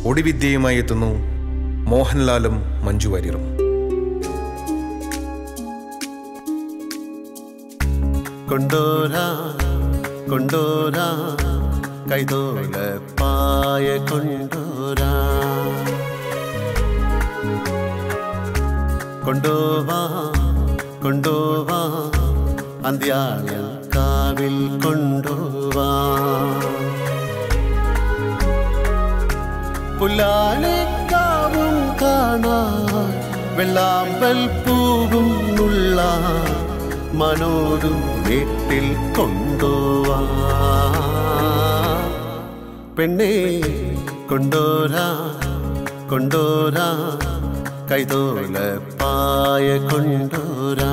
ഒടിവിദ്യയുമായി എത്തുന്നു മോഹൻലാലും മഞ്ജു വാര്യറും കൊണ്ടോരാ കൊണ്ടോരാ കൈതോല പായ കൊണ്ടോരാ കൊണ്ടോവാ കൊണ്ടോവാ അന്ത്യാളൻ കാവിൽ കൊണ്ടോവാ പുല്ലാലിക്കാവും കാണാൻ വെള്ളാമ്പൽ പൂവും ഉള്ള മനോരും വീട്ടിൽ കൊണ്ടുവാ പെണ്ണെ കൊണ്ടോരാ കൊണ്ടോരാ കൈതോല പായ കൊണ്ടോരാ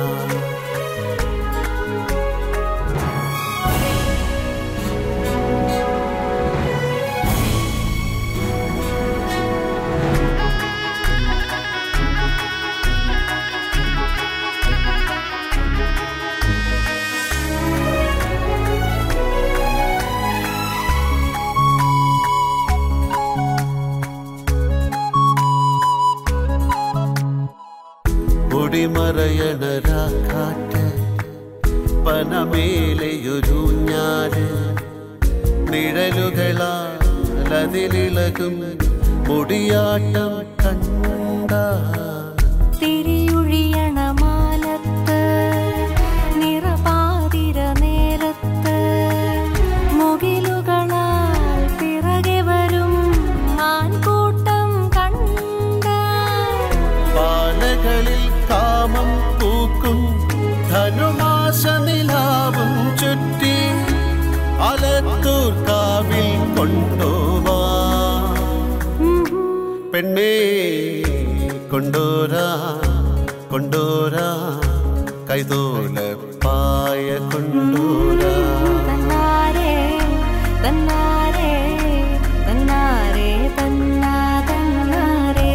പൊടിമറയണരാക്കാട്ട് പനമേലെയൊരു ഞാന് നിഴലുകളാൽ അതിലിളകും മുടിയാട്ടം കണ്ട തിരിയുഴിയണ മാലത്ത് നിറപാതിര നേരത്ത് മുകിലുകളാൽ പിറകെ വരും മാൻകൂട്ടം കണ്ട പാലകളിൽ കാമം പൂക്കും ധനുമാസ നിലാവും ചുറ്റി അലത്തൂർ കാവിൽ കൊണ്ടുവാ പെണ്ണേ കൊണ്ടോരാ കൊണ്ടോരാ കൈതോല പായ കൊണ്ടോരാ തന്നാരേ തന്നാരേ തന്നാരേ തന്നാ തന്നാരേ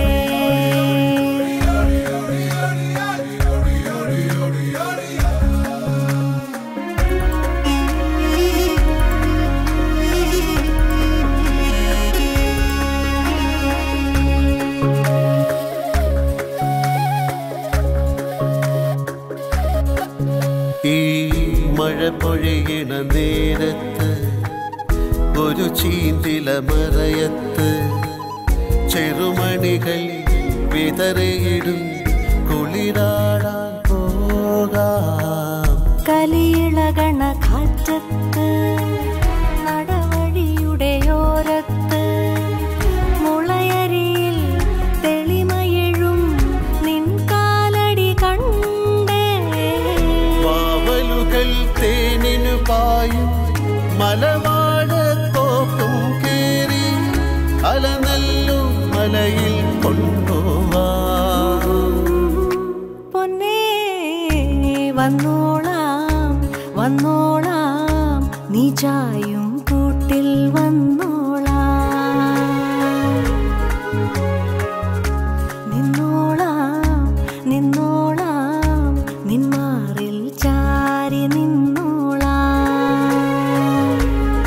ഈ മഴ പൊഴിയണ നേരത്ത് ഒരു ചീന്തില മറയത്ത് ചെറുമണികൾ വിതറിയിടും കുളിരാടാൻ പോകാം കലിയിളകണ കാറ്റത്ത് നടവഴിയുടെ ഓരത്ത് മുളയരിയിൽ തെളിമയെഴും നിൻ കാലടി കണ്ടേ വാവലുകൾ തേനിനു പായും മലവാഴ തോക്കും കേറി അലനല്ലു മലയിൽ കൊണ്ടുവാ പൊന്നേ വന്നോളാം വന്നോളാം നീ ചായും കൂട്ടിൽ വന്നോളാം നിന്നോളാം നിന്നോളാം നിന്മാറിൽ ചാരി നിന്നോളാം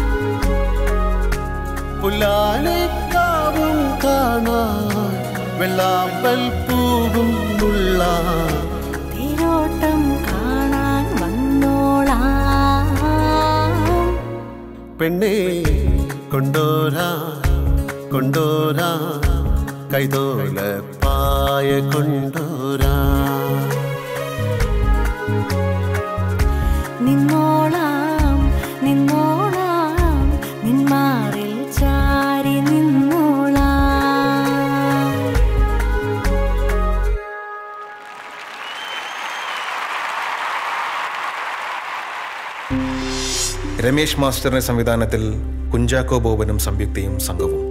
പുല്ലാലിക്കാവും കാണാൻ വെള്ളാമ്പൽ പൂവും ഉള്ള തേരോട്ടം കാണാൻ വന്നോളാം പെണ്ണെ കൊണ്ടോരാ കൊണ്ടോരാ കൈതോല പായ കൊണ്ടോരാ നിന്നോളാം നിന്നോളാം നിന്മാറിൽ ചാരി നിന്നോളാം രമേശ് മാസ്റ്ററിന്റെ സംവിധാനത്തിൽ കുഞ്ചാക്കോ ബോബനും സംയുക്തയും സംഘവും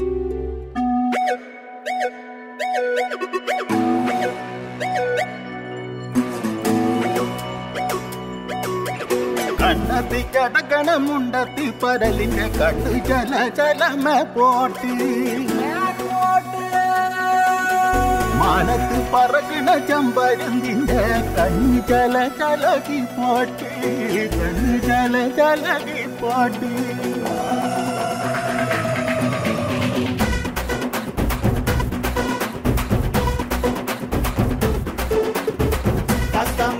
കണ്ണത്തി കടകണമുണ്ടത്തി പരലിന്റെ കണ്ണു ചല ചലമ പോട്ടി മാനത്ത് പറകണ ചമ്പരന്തിന്റെ കണ്ണു ചല ചലകി പോട്ടി കണ്ണു ചല ചലകി പോട്ടി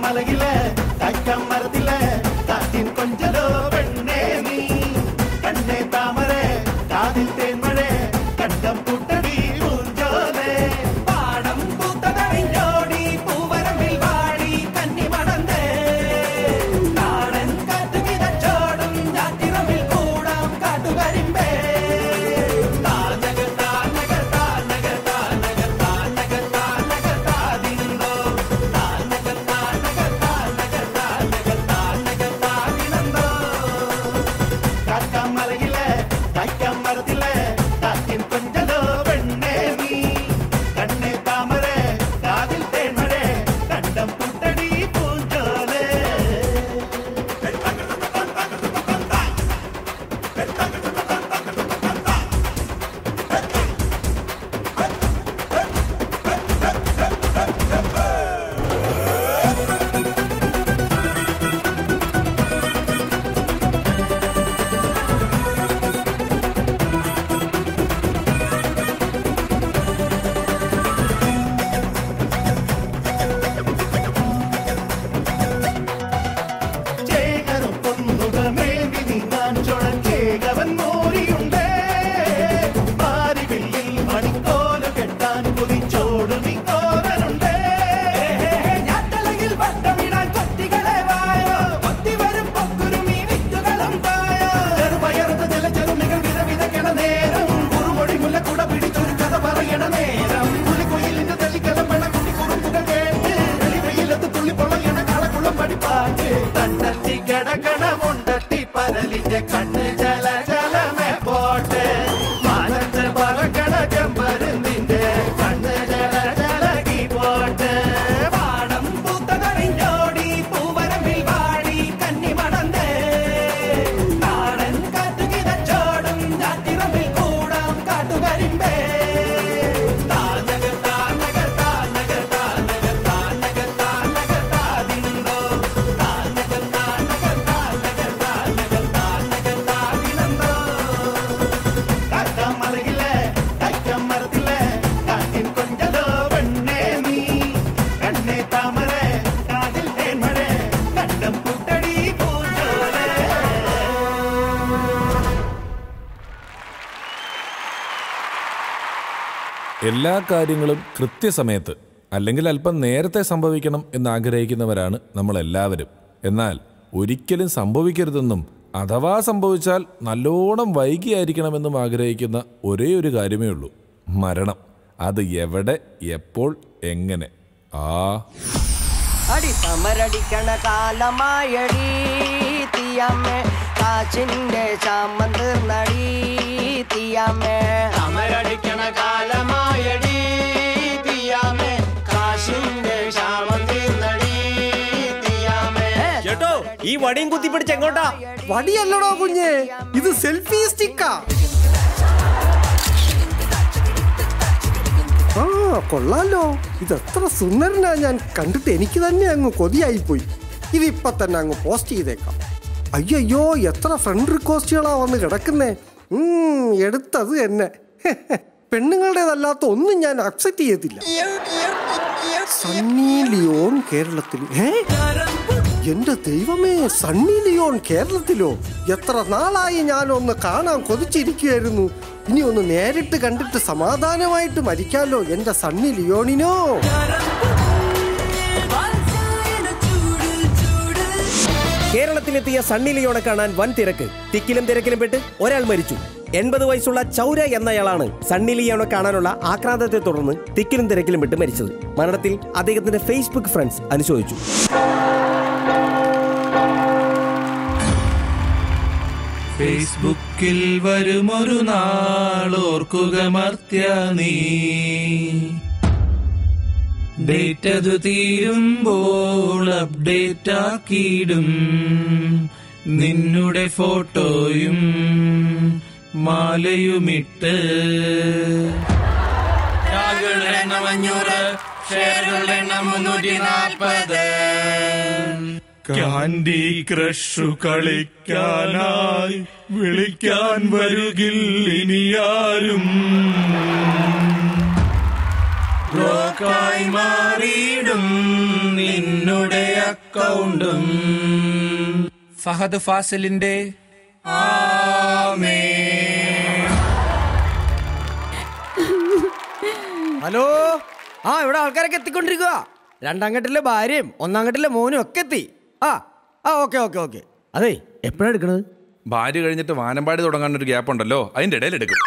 കാക്കമലയിലെ കാക്കമരത്തിലെ കാറ്റിൻ കൊഞ്ചലോ പെണ്ണേ നീ കണ്ണേ താമരെ കാതിൽ തേന്മഴേ കണ്ടം കൂട്ടടി പൂഞ്ചോലേ പാടം പൂത്തതഴിഞ്ഞോടി പൂവരമ്പിൽ വാടി കന്നി മണന്തേ നാടൻ കാറ്റു കിതച്ചോടും ഞാറ്റിറമ്പിൽ കൂടാം കാട്ടുകരിമ്പേ താനക താനക താനക താനക താനക താനക താതിന്തോ താനക താനക താനക താനക താനക താതിനന്തോ കാക്കമലയിലെ കാക്കമരത്തിലെ കാറ്റിൻ കൊഞ്ചലോ പെണ്ണേ നീ കണ്ണേ താമരെ കാതിൽ തേന്മഴേ കണ്ടം കൂട്ടടി പൂഞ്ചോലേ ചേകരം പൊന്നുകമേന്തി നീങ്ങാൻ ചുഴക്കേകവൻ മോരിയുണ്ടേ മാരിവില്ലിൽ മണിക്കോല കെട്ടാൻ കുതിച്ചോടു നിക്കോലനുണ്ടേ ഞാറ്റലയിൽ വട്ടമിടാൻ കൊത്തികളെ വായോ കൊത്തി വരും പൊക്കുരുമി വിത്തുകളും തായോ ചെറുപയറുത്ത ജലചെറുമികൾ വിധ വിതയ്ക്കണ നേരം കുറുമൊഴി മുല്ലക്കുട പിടിച്ചൊരു കഥ പറയണ നേരം പുലിക്കുയിലിന്റെ തെളിക്കലം വേണ കുട്ടി കുറുമ്പുകൾ കേട്ട് വെളിവെയിലത്ത് തുള്ളി പൊളയണ കളക്കുളം പഠിപ്പാട്ട് തണ്ടത്തി കിടക്കണ മുണ്ടത്തി പരലിന്റെ കണ്ണ് ജല ജലമേ പോട്ട് മാനത്ത് പറക്കണ ചെമ്പരുന്നിന്റെ കണ്ണ് ജല ജലകി പോട്ട് പാടം പൂത്തതറിഞ്ഞോടി പൂവരമ്പിൽ വാടി കന്നി മണന്തേ നാടൻ കാറ്റു കിതച്ചോടും ഞാറ്റിറമ്പിൽ കൂടാം കാട്ടുകരിമ്പേ താനക താനക താനക താനക താനക താനക താതിന്തോ താനക താനക താനക താനക താനക താതിനന്തോ കാക്കമലയിലെ കാക്കമരത്തിലെ കാറ്റിൻ കൊഞ്ചലോ പെണ്ണേ നീ കണ്ണേ താമരെ കാതിൽ തേന്മഴേ കണ്ടം കൂട്ടടി പൂഞ്ചോലേ എല്ലാ കാര്യങ്ങളും കൃത്യസമയത്ത് അല്ലെങ്കിൽ അല്പം നേരത്തെ സംഭവിക്കണം എന്ന് ആഗ്രഹിക്കുന്നവരാണ് നമ്മളെല്ലാവരും എന്നാൽ ഒരിക്കലും സംഭവിക്കരുതെന്നും അഥവാ സംഭവിച്ചാൽ നല്ലോണം വൈകിയായിരിക്കണമെന്നും ആഗ്രഹിക്കുന്ന ഒരേ ഒരു കാര്യമേ ഉള്ളൂ മരണം അത് എവിടെ എപ്പോൾ എങ്ങനെ ആ അടി സമരടിക്കണ കാലമായടി തീയമ്മേ കാച്ചിന്റെ ചാമം തീർന്നടി തീയമ്മേ സമരടിക്കണ കാലമായടി തീയാമേ കാശിന്റെ ക്ഷാമം തീർന്നടി തീയാമേ ചേട്ടോ ഈ വടിയും കുത്തിപ്പിടിച്ച് എങ്ങോട്ടാ വടിയല്ലടോ കുഞ്ഞ് ഇത് സെൽഫി സ്റ്റിക്കാ ആ കൊള്ളാലോ ഇതെത്ര സുന്ദരനാ ഞാൻ കണ്ടിട്ട് എനിക്ക് തന്നെ അങ്ങ് കൊതിയായിപ്പോയി ഇതിപ്പൊ തന്നെ അങ്ങ് പോസ്റ്റ് ചെയ്തേക്കാം അയ്യോ എത്ര ഫ്രണ്ട് റിക്വസ്റ്റുകളാ വന്ന് കിടക്കുന്നേ ഉം, എടുത്തത് തന്നെ പെണ്ണുങ്ങളുടേതല്ലാത്ത ഒന്നും ഞാൻ അക്സെപ്റ്റ് ചെയ്യത്തില്ല സണ്ണി ലിയോൺ കേരളത്തിൽ ഏ എന്റെ ദൈവമേ സണ്ണി ലിയോൺ കേരളത്തിലോ എത്ര നാളായി ഞാനൊന്ന് കാണാൻ കൊതിച്ചിരിക്കുകയായിരുന്നു ഇനി ഒന്ന് നേരിട്ട് കണ്ടിട്ട് സമാധാനമായിട്ട് മരിക്കാലോ എന്റെ സണ്ണി ലിയോണിനോ കേരളത്തിലെത്തിയ സണ്ണി ലിയോണെ കാണാൻ വൻ തിരക്ക് തിക്കിലും തിരക്കിലും പെട്ട് ഒരാൾ മരിച്ചു എൺപത് വയസ്സുള്ള ചൗര എന്നയാളാണ് സണ്ണി ലിയോണെ കാണാനുള്ള ആക്രാന്തത്തെ തുടർന്ന് തിക്കിലും തിരക്കിലും പെട്ട് മരിച്ചത് മരണത്തിൽ അദ്ദേഹത്തിന്റെ ഫേസ്ബുക്ക് ഫ്രണ്ട്സ് അനുശോചിച്ചു ഫേസ്ബുക്കിൽ വരുമൊരു നാളോർക്കുക മർത്യ നീ ഡേറ്റ് അത് തീരുമ്പോൾ അപ്ഡേറ്റ് ആക്കിയിടും നിന്നുടെ ഫോട്ടോയും മാലയുമിട്ട് ടാഗുകളുടെ എണ്ണം അഞ്ഞൂറ് ഷെയറുകളുടെ എണ്ണം മുന്നൂറ്റി നാൽപ്പത് കാൻഡി ക്രഷു കളിക്കാനായി വിളിക്കാൻ വരുകില്ലിനിയാരും ബ്ലോക്കായി മാറിയിടും വീടും നിന്നുടെ അക്കൗണ്ടും ഫഹദ് ഫാസിലിന്റെ ആമേ ഹലോ ആ ഇവിടെ ആൾക്കാരൊക്കെ എത്തിക്കൊണ്ടിരിക്കുക രണ്ടാം ഘട്ടിലെ ഭാര്യയും ഒന്നാം ഘട്ടിലെ മോനും ഒക്കെ എത്തി ആ ആ ഓക്കെ ഓക്കെ ഓക്കെ അതെ എപ്പോഴാണ് എടുക്കണത് ഭാര്യ കഴിഞ്ഞിട്ട് വാനമ്പാടി തുടങ്ങാൻ ഒരു ഗ്യാപ്പ് ഉണ്ടല്ലോ അതിന്റെ ഇടയിൽ എടുക്കും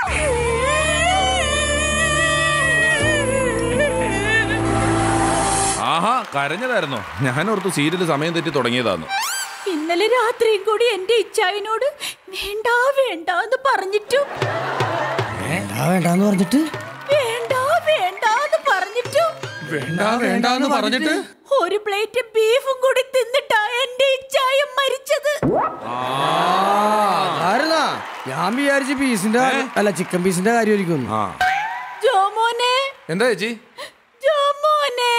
ആഹാ കരഞ്ഞതായിരുന്നോ ഞാനോർത്ത് സീരിയൽ സമയം തെറ്റി തുടങ്ങിയതാന്ന് ഇന്നലെ രാത്രിയും കൂടി എന്റെ ഇച്ചായനോട് വേണ്ട വേണ്ട എന്ന് പറഞ്ഞിട്ടും വേണ്ടാ വേണ്ടാന്ന് പറഞ്ഞിട്ട് വേണ്ട വേണ്ട എന്ന് പറഞ്ഞിട്ടും വേണ്ട വേണ്ടെന്ന് പറഞ്ഞിട്ട് ഒരു പ്ലേറ്റ് ബീഫും കൂടി തിന്നിട്ടാ എന്റെ ഇച്ചായം മരിച്ചത് ആയിരുന്നാ ഞാൻ വിചാരിച്ച് പീസിന്റെ കാര്യം- അല്ല ചിക്കൻ പീസിന്റെ കാര്യമായിരിക്കും ആ ജോമോനെ എന്താ ചേച്ചി ജോമോനെ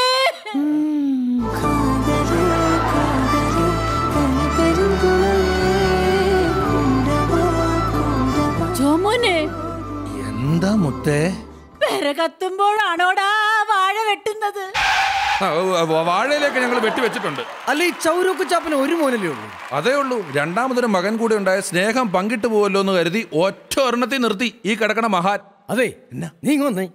ജോമോനെ എന്താ മുത്തേ വിറകത്തുമ്പോഴാണോടാ വാഴ വെട്ടുന്നത് ആ, വ- വാഴയിലേക്ക് ഞങ്ങൾ വെട്ടിവെച്ചിട്ടുണ്ട് അല്ല ഈ ചൗരൊക്കെ ചാപ്പന് ഒരു മോനല്ലേ ഉള്ളൂ അതേ ഉള്ളൂ രണ്ടാമതൊരു മകൻ കൂടെ ഉണ്ടായ സ്നേഹം പങ്കിട്ടു പോവല്ലോ എന്ന് കരുതി ഒറ്റ ഒരെണ്ണത്തിൽ നിർത്തി ഈ കിടക്കണ മഹാൻ അതെ നീ ഇങ്ങ് വന്നേ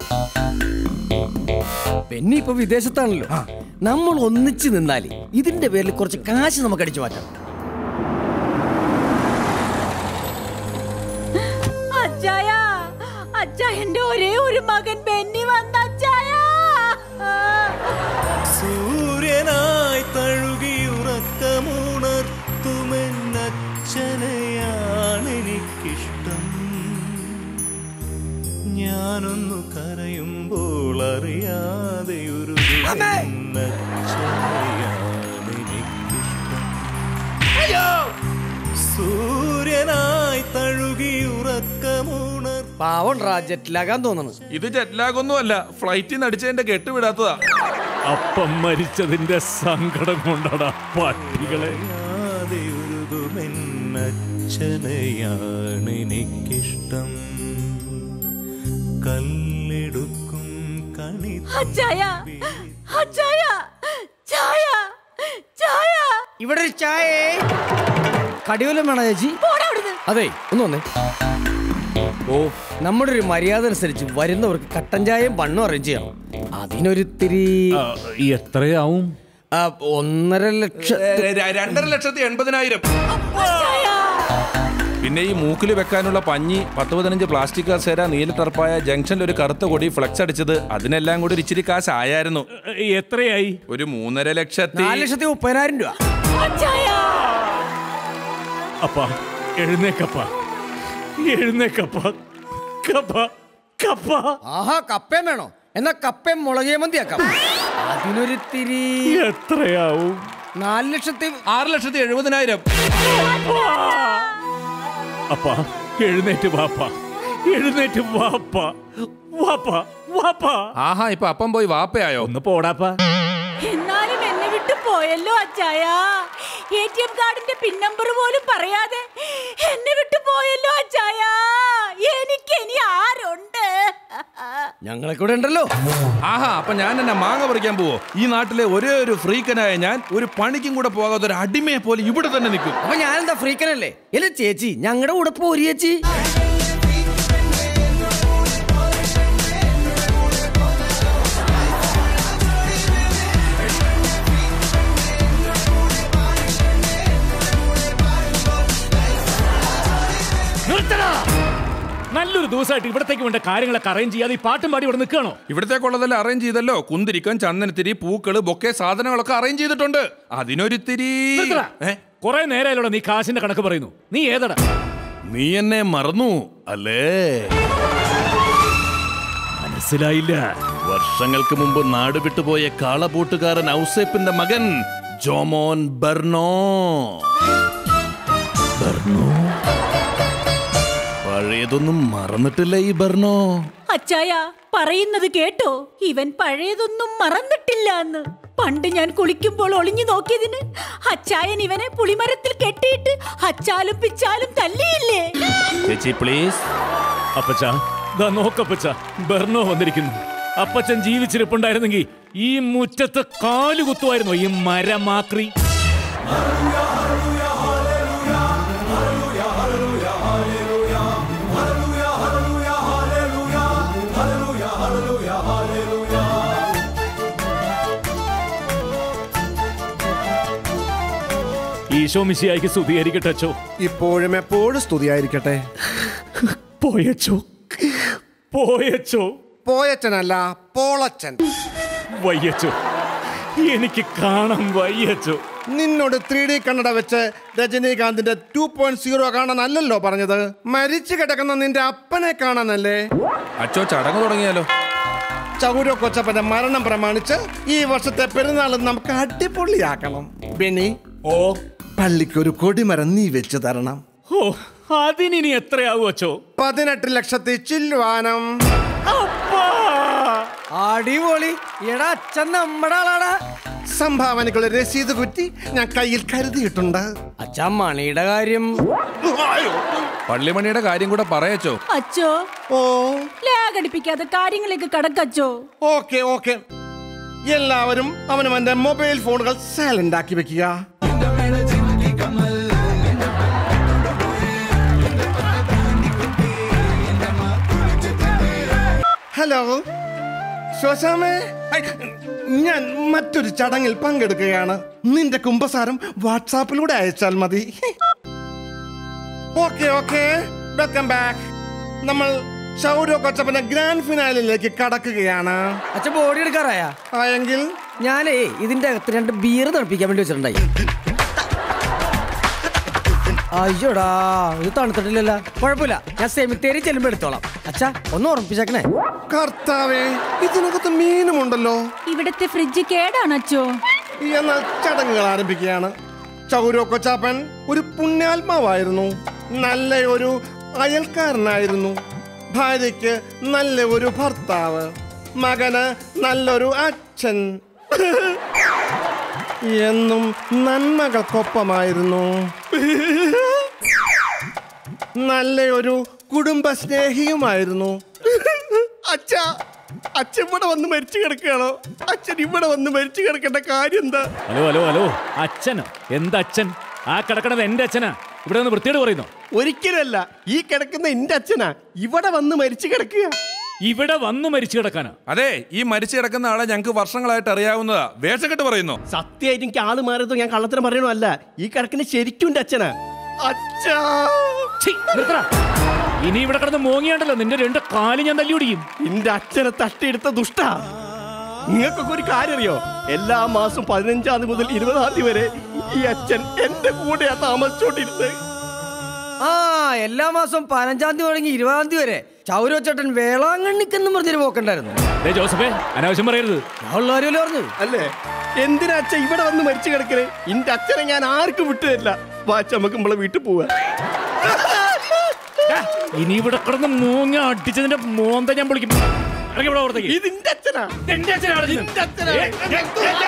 പെന്നി ഇപ്പൊ വിദേശത്താണല്ലോ നമ്മൾ ഒന്നിച്ച് നിന്നാല് ഇതിന്റെ പേരിൽ കുറച്ച് കാശ് നമുക്ക് അടിച്ചു മാറ്റാം അച്ചായ അച്ചായന്റെ ഒരേ ഒരു മകൻ ബെന്നി വന്ന അച്ചായ സൂര്യനായി തഴുകിയുറക്കമുണർത്തുമെന്നച്ഛനെയാണെനിക്കിഷ്ടം ഞാനൊന്നു കരയുമ്പോൾ അറിയാതെ ഒരു സൂര്യനായി തഴുകിയുറക്കമുണർ പാവം ജെറ്റിലാകാൻ തോന്നുന്നു ഇത് ജെറ്റ്ലാഗൊന്നും അല്ല ഫ്ലൈറ്റിൽ നിന്ന് അടിച്ചതിന്റെ കെട്ട് വിടാത്തതാ അപ്പം മരിച്ചതിന്റെ സങ്കടം കൊണ്ടാടാ പട്ടികളെ ാണെനിക്കിഷ്ടം കല്ലെടുക്കും കണി അച്ചായ അച്ചായ ചായ ചായ ഇവിടെ ഒരു ചായ കടിവലം വേണോ ചേച്ചി പോടാ അവിടുന്ന് അതെ ഒന്ന് വന്നേ ഓ നമ്മുടെ ഒരു മര്യാദ അനുസരിച്ച് വരുന്നവർക്ക് കട്ടൻ ചായയും പണ്ണും അറേഞ്ച് ചെയ്യണം അതിനൊരിത്തിരി എത്രയാവും ആ, ഒന്നര ലക്ഷം ര- ര- രണ്ടര ലക്ഷത്തി എൺപതിനായിരം പിന്നെ ഈ മൂക്കിൽ വെക്കാനുള്ള പഞ്ഞി പത്ത് പതിനഞ്ച് പ്ലാസ്റ്റിക് കസേര നീല ടർപ്പായ ജംഗ്ഷനിൽ ഒരു കറുത്ത കൊടി ഫ്ലെക്സ് അടിച്ചത് അതിനെല്ലാം കൂടി ഒരു ഇച്ചിരി കാശ് ആയായിരുന്നു എത്രയായി ഒരു മൂന്നര ലക്ഷത്തി നാല് ലക്ഷത്തി മുപ്പതിനായിരം രൂപ അച്ചായ അപ്പ എഴുന്നേക്കപ്പ എഴുന്നേക്കപ്പ കപ്പ കപ്പ ആഹാ കപ്പയും വേണോ എന്നാ കപ്പയും മുളകേ മന്തിയാക്കാം അതിനൊരിത്തിരി എത്രയാവും നാല് ലക്ഷത്തി ആറ് ലക്ഷത്തി എഴുപതിനായിരം അപ്പ എഴുന്നേറ്റ് വാപ്പ എഴുന്നേറ്റ് വാപ്പ വാപ്പ വാപ്പ ആഹാ ഇപ്പൊ അപ്പം പോയി വാപ്പയായോ ഒന്ന് പോടാപ്പ എന്നാലും എന്നെ വിട്ടു പോയല്ലോ അച്ചായ എ ടി എം കാർഡിന്റെ പിൻ നമ്പർ പോലും പറയാതെ എന്നെ വിട്ടു പോയല്ലോ അച്ചായ എനിക്ക് ഇനി ആരുണ്ട് ഞങ്ങളെ കൂടെ ഉണ്ടല്ലോ ആഹാ അപ്പൊ ഞാൻ എന്നെ മാങ്ങ പറിക്കാൻ പോവോ ഈ നാട്ടിലെ ഒരേ ഒരു ഫ്രീക്കനായ ഞാൻ ഒരു പണിക്കും കൂടെ പോകാതെ ഒരു അടിമയെ പോലെ ഇവിടെ തന്നെ നിൽക്കും അപ്പൊ ഞാനെന്താ ഫ്രീക്കനല്ലേ ഇല്ല ചേച്ചി ഞങ്ങളുടെ കൂടെ പോരി ചേച്ചി നിർത്തടാ നല്ലൊരു ദിവസമായിട്ട് ഇവിടത്തേക്ക് വേണ്ട കാര്യങ്ങളൊക്കെ അറേഞ്ച് ചെയ്യാതെ ഈ പാട്ടും പാടി ഇവിടെ നിൽക്കണോ ഇവിടത്തേക്കുള്ളതെല്ലാം അറേഞ്ച് ചെയ്തല്ലോ കുന്തിരിക്കം ചന്ദനത്തിരി പൂക്കള് ബൊക്കെ സാധനങ്ങളൊക്കെ അറേഞ്ച് ചെയ്തിട്ടുണ്ട് അതിനൊരിത്തിരി ഏ? കുറെ നേരമായാലോടാ നീ കാശിന്റെ കണക്ക് പറയുന്നു നീ ഏതടാ നീ എന്നെ മറന്നു അല്ലേ മനസ്സിലായില്ല വർഷങ്ങൾക്ക് മുമ്പ് നാട് വിട്ടുപോയ കാളപൂട്ടുകാരൻ ഔസേപ്പിന്റെ മകൻ ജോമോൻ ബർണോ ബർണോ പഴയതൊന്നും മറന്നിട്ടില്ല ഈ ബർണോ അച്ചായ പറയുന്നത് കേട്ടോ ഇവൻ പഴയതൊന്നും മറന്നിട്ടില്ല എന്ന് പണ്ട് ഞാൻ കുളിക്കുമ്പോൾ ഒളിഞ്ഞു നോക്കിയതിന് അച്ചായൻ ഇവനെ പുളിമരത്തിൽ കെട്ടിയിട്ട് അച്ചാലും പിച്ചാലും തല്ലിയില്ലേ ചേച്ചി പ്ലീസ് അപ്പച്ച ദാ നോക്കപ്പച്ച ബെർണോ വന്നിരിക്കുന്നു അപ്പച്ചൻ ജീവിച്ചിരിപ്പുണ്ടായിരുന്നെങ്കിൽ ഈ മുറ്റത്ത് കാല് കുത്തുമായിരുന്നു ഈ മരമാക്രി ഈശോ മിശിയായിക്ക് സ്തുതിയായിരിക്കട്ടെ അച്ചോ ഇപ്പോഴും എപ്പോഴും സ്തുതിയായിരിക്കട്ടെ പോയച്ചോ പോയച്ചോ പോയച്ചനല്ല പോളച്ചൻ വയ്യച്ചോ എനിക്ക് കാണാൻ വയ്യച്ചോ നിന്നോട് ത്രീ ഡി കണ്ണട വെച്ച് രജനീകാന്തിന്റെ ടു പോയിന്റ് സീറോ കാണാനല്ലല്ലോ പറഞ്ഞത് മരിച്ചു കിടക്കുന്ന നിന്റെ അപ്പനെ കാണാനല്ലേ അച്ചോ ചടങ്ങ് തുടങ്ങിയാലോ ചൗരോ കൊച്ചപ്പന്റെ മരണം പ്രമാണിച്ച് ഈ വർഷത്തെ പെരുന്നാൾ നമുക്ക് അടിപൊളിയാക്കണം ബെനി ഓ പള്ളിക്ക് ഒരു കൊടിമരം നീ വെച്ച് തരണം ഓ അതിനി എത്രയാവും അച്ചോ പതിനെട്ട് ലക്ഷത്തി ചില്ലുവാനം അടിപൊളി എടാ അച്ഛൻ നമ്മുടെ ആളാടാ സംഭാവനകളെ രസീത് കുറ്റി ഞാൻ കയ്യിൽ കരുതിയിട്ടുണ്ട് അച്ഛൻ മണിയുടെ കാര്യം പള്ളിമണിയുടെ കാര്യം കൂടെ പറയച്ചോ അച്ചോ ഓ ലാഗടിപ്പിക്കാതെ കാര്യങ്ങളിലേക്ക് കടക്കച്ചോ ഓക്കെ ഓക്കെ എല്ലാവരും അവനവന്റെ മൊബൈൽ ഫോണുകൾ സൈലന്റ് ആക്കി വെക്കുക ഹലോ ശ്വസാമേ ഐ, ഞാൻ മറ്റൊരു ചടങ്ങിൽ പങ്കെടുക്കുകയാണ് നിന്റെ കുംഭസാരം വാട്സാപ്പിലൂടെ അയച്ചാൽ മതി ഓക്കെ ഓക്കെ വെൽക്കം ബാക്ക് നമ്മൾ ഷൗരോ കൊച്ചപ്പന്റെ ഗ്രാൻഡ് ഫിനാലിലേക്ക് കടക്കുകയാണ് അച്ഛൻ ബോഡി എടുക്കാറായാ ആയെങ്കിൽ ഞാനേ ഇതിന്റെ അകത്ത് രണ്ട് ബീർ തിളപ്പിക്കാൻ വേണ്ടി വെച്ചിട്ടുണ്ടായി അയ്യോടാ ഇത് തണുത്തിട്ടില്ലല്ല കുഴപ്പമില്ല ഞാൻ സെമിത്തേരി ചെല്ലുമ്പോ എടുത്തോളാം അച്ഛാ ഒന്ന് ഉറപ്പിച്ചേക്കണേ കർത്താവേ ഇതിനകത്ത് മീനുമുണ്ടല്ലോ ഇവിടുത്തെ ഫ്രിഡ്ജ് കേടാണ് അച്ചോ എന്നാൽ ചടങ്ങുകൾ ആരംഭിക്കുകയാണ് ചൗരോ കൊച്ചാപ്പൻ ഒരു പുണ്യാത്മാവായിരുന്നു നല്ല ഒരു അയൽക്കാരനായിരുന്നു ഭാര്യയ്ക്ക് നല്ല ഒരു ഭർത്താവ് മകന് നല്ലൊരു അച്ഛൻ എന്നും നന്മകൾക്കൊപ്പമായിരുന്നു നല്ല ഒരു കുടുംബ സ്നേഹിയുമായിരുന്നു അച്ഛ അച്ഛൻ ഇവിടെ വന്ന് മരിച്ചു കിടക്കുകയാണോ അച്ഛൻ ഇവിടെ വന്ന് മരിച്ചു കിടക്കേണ്ട കാര്യം എന്താ ഹലോ ഹലോ ഹലോ അച്ഛനോ എന്താ അച്ഛൻ ആ കിടക്കണത് എന്റെ അച്ഛനാ ഇവിടെ നിന്ന് വൃത്തിയോട് പറയുന്നു ഒരിക്കലല്ല ഈ കിടക്കുന്ന എന്റെ അച്ഛനാ ഇവിടെ വന്ന് മരിച്ചു കിടക്കുക ഇവിടെ വന്നു മരിച്ചു കിടക്കാനാ അതെ ഈ മരിച്ചു കിടക്കുന്ന ആളെ ഞങ്ങൾക്ക് വർഷങ്ങളായിട്ട് അറിയാവുന്നതാ വേഷം കെട്ട് പറയുന്നു സത്യമായിട്ട് എനിക്ക് ആള് മാറിയത് ഞാൻ കള്ളത്തിന് പറയണമല്ല ഈ കിടക്കുന്ന ശരിക്കും എന്റെ അച്ഛനാ അച്ഛാ ഛീ, നിർത്തടാ. ഇനി ഇവിടെ കിടന്ന് മോങ്ങിയാണ്ടല്ലോ നിന്റെ രണ്ട് കാല് ഞാൻ തല്ലി ഓടിക്കും എന്റെ അച്ഛനെ തട്ടിയെടുത്ത ദുഷ്ട നിങ്ങൾക്കൊക്കെ ഒരു കാര്യം അറിയോ എല്ലാ മാസം പതിനഞ്ചാം തീയതി മുതൽ ഇരുപതാം തീയതി വരെ ഈ അച്ഛൻ എന്റെ കൂടെയാ താമസിച്ചോണ്ടിരുന്നത് ആ എല്ലാ മാസവും പതിനഞ്ചാം തീയതി തുടങ്ങി ഇരുപതാം തീയതി വരെ ചൗരോച്ചേട്ടൻ വേളാങ്കണ്ണിക്കെന്നും പറഞ്ഞൊരു പോക്കണ്ടായിരുന്നു ദേ ജോസഫേ അനാവശ്യം പറയരുത് ഞാൻ ഉള്ള കാര്യമല്ലേ പറഞ്ഞു അല്ലേ എന്തിനാ അച്ഛൻ ഇവിടെ വന്ന് മരിച്ചു കിടക്കണേ എന്റെ അച്ഛനെ ഞാൻ ആർക്കും വിട്ടുതരില്ല വാച്ച് നമുക്ക് നമ്മളെ വീട്ടിൽ പോവാ ഇനി ഇവിടെ കിടന്ന് മൂങ്ങ അടിച്ചതിന്റെ മോന്ത ഞാൻ വിളിക്കും ഇറങ്ങി ഇവിടെ പുറത്തേക്ക് ഇതിന്റെ അച്ഛനാ എന്റെ അച്ഛനാണ് ഇത്. ഏ, ഏ,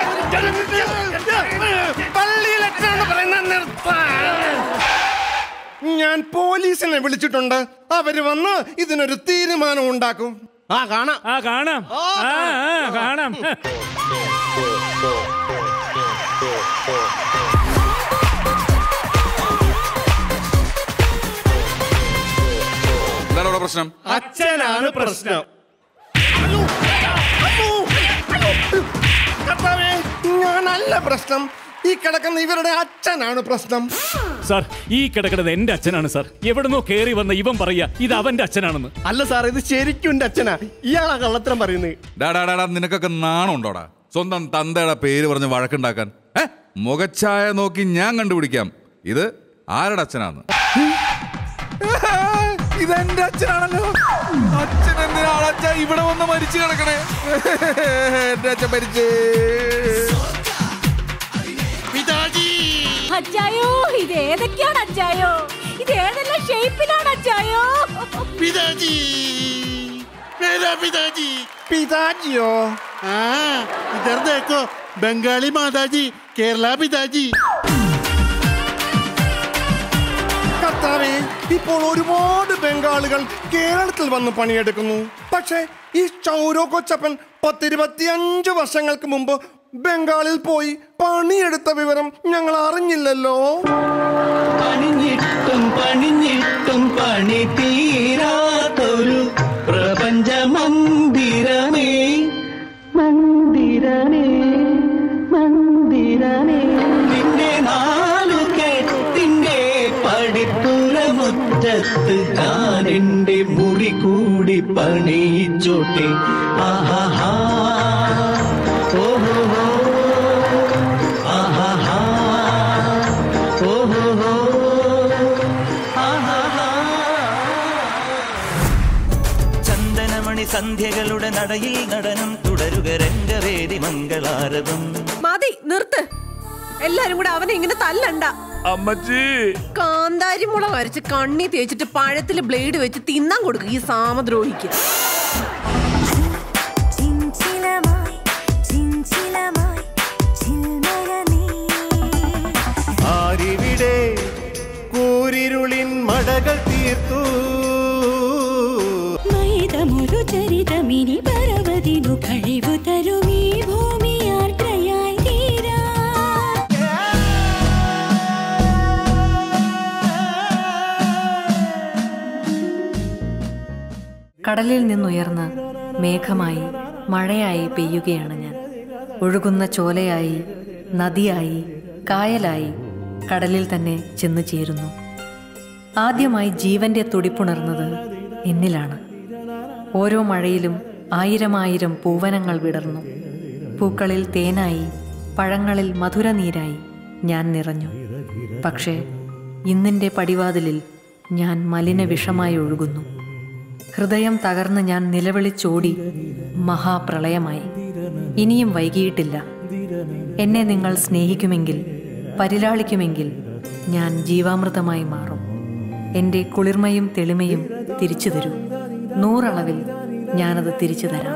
പള്ളിയിൽ അച്ഛനാണ് പറയുന്നത് നിർത്താൻ. ഞാൻ പോലീസിനെ വിളിച്ചിട്ടുണ്ട് അവര് വന്ന് ഇതിനൊരു തീരുമാനം ഉണ്ടാക്കും ആ കാണാം ആ കാണാം ആ ആ കാണാം എന്താണ് ഇവിടെ പ്രശ്നം അച്ഛനാണ് പ്രശ്നം കർത്താവേ ഞാനല്ല പ്രശ്നം ഈ കിടക്കുന്ന ഇവരുടെ അച്ഛനാണ് പ്രശ്നം സാർ ഈ കിടക്കുന്നത് എന്റെ അച്ഛനാണ് സാർ എവിടുന്നോ കേറി വന്ന ഇവൻ പറയാ ഇത് അവന്റെ അച്ഛനാണെന്ന് അല്ല സാർ ഇത് ശരിക്കും എന്റെ അച്ഛനാ ഇയാളാ കള്ളത്തരം പറയുന്നത് ഡാ ഡാ ഡാ നിനക്കൊക്കെ നാണുണ്ടോടാ സ്വന്തം തന്തയുടെ പേര് പറഞ്ഞ് വഴക്കുണ്ടാക്കാൻ ഏ മുഖച്ഛായ നോക്കി ഞാൻ കണ്ടുപിടിക്കാം ഇത് ആരുടെ അച്ഛനാന്ന് ഇതെന്റെ അച്ഛനാണല്ലോ അച്ഛൻ എന്തിനാണ് അച്ഛൻ ഇവിടെ വന്ന് മരിച്ചു കിടക്കണേ എന്റെ അച്ഛൻ മരിച്ചേ അച്ചായോ ഇത് ഏതൊക്കെയാണ് അച്ചായോ ഇത് ഏതെല്ലാം ഷേപ്പിലാണ് അച്ചായോ പിതാജി मेरा पिताजी പിതാജിയോ हाँ इधर देखो बंगाली माताजी केरला पिताजी കർത്താവേ ഇപ്പോൾ ഒരുപാട് ബംഗാളികൾ കേരളത്തിൽ വന്ന് പണിയെടുക്കുന്നു പക്ഷേ ഈ ചൗരോ കൊച്ചപ്പൻ പത്തിരുപത്തിയഞ്ച് വർഷങ്ങൾക്ക് മുമ്പ് ബംഗാളിൽ പോയി പണിയെടുത്ത വിവരം ഞങ്ങൾ അറിഞ്ഞില്ലല്ലോ പണിഞ്ഞിട്ടും പണിഞ്ഞിട്ടും പണി തീരാത്തൊരു പ്രപഞ്ച മന്ദിരമേ മന്ദിരമേ മന്ദിരമേ നിന്റെ നാലു കെട്ടിന്റെ പടിപ്പുറ മുറ്റത്ത് ഞാൻ എന്റെ മുറി കൂടി പണിയിച്ചോട്ടെ ആഹാ ഓഹോ ആഹാ ഓഹോ ചന്ദനമണി സന്ധ്യകളുടെ നടയിൽ നടനം തുടരുക രംഗവേദി മംഗളാരവം മതി നിർത്ത് എല്ലാരും കൂടെ അവനെ ഇങ്ങനെ തല്ലണ്ട അമ്മച്ചി കാന്താരി മുളക് അരച്ച് കണ്ണി തേച്ചിട്ട് പഴത്തില് ബ്ലേഡ് വെച്ച് തിന്നാൻ കൊടുക്കുക ഈ സാമദ്രോഹിക്ക് ആരിവിടെ കൂരിരുളിൻ മടകൾ തീർത്തു മൈതമൊരു ചരിതമിനി പരവതിനു കഴിവു തരുമീ ഭൂമിയാർദ്രയായി തീരാ കടലിൽ നിന്നുയർന്ന് മേഘമായി മഴയായി പെയ്യുകയാണ് ഞാൻ ഒഴുകുന്ന ചോലയായി നദിയായി കായലായി കടലിൽ തന്നെ ചെന്നു ചേരുന്നു ആദ്യമായി ജീവന്റെ തുടിപ്പുണർന്നത് എന്നിലാണ് ഓരോ മഴയിലും ആയിരമായിരം പൂവനങ്ങൾ വിടർന്നു പൂക്കളിൽ തേനായി പഴങ്ങളിൽ മധുരനീരായി ഞാൻ നിറഞ്ഞു പക്ഷേ ഇന്നിൻ്റെ പടിവാതിലിൽ ഞാൻ മലിന വിഷമായി ഒഴുകുന്നു ഹൃദയം തകർന്ന് ഞാൻ നിലവിളിച്ചോടി മഹാപ്രളയമായി ഇനിയും വൈകിയിട്ടില്ല എന്നെ നിങ്ങൾ സ്നേഹിക്കുമെങ്കിൽ പരിലാളിക്കുമെങ്കിൽ ഞാൻ ജീവാമൃതമായി മാറും എൻ്റെ കുളിർമയും തെളിമയും തിരിച്ചു തരൂ നൂറളവിൽ ഞാനത് തിരിച്ചു തരാം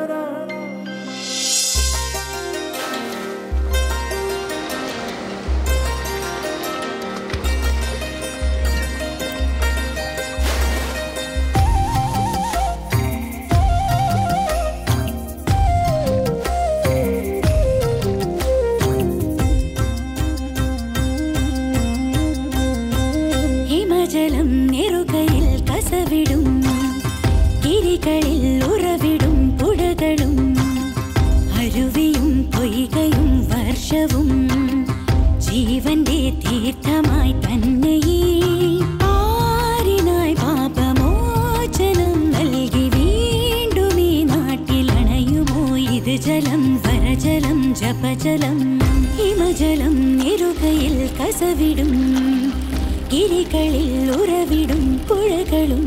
ഹിമജലം നെറുകയിൽ കസവിടും കിരികളിൽ ഉറവിടും പുഴകളും അരുവിയും പൊയ്കയും വർഷവും ജീവന്റെ തീർത്ഥമായി തന്നെ ഈ ആരിനായി പാപമോചനം നൽകി വീണ്ടും ഈ നാട്ടിലണയുമോ ഇത് ജലം വരജലം ജപജലം ഹിമജലം നെറുകയിൽ കസവിടും കിരികളിൽ ഉറവിടും പുഴകളും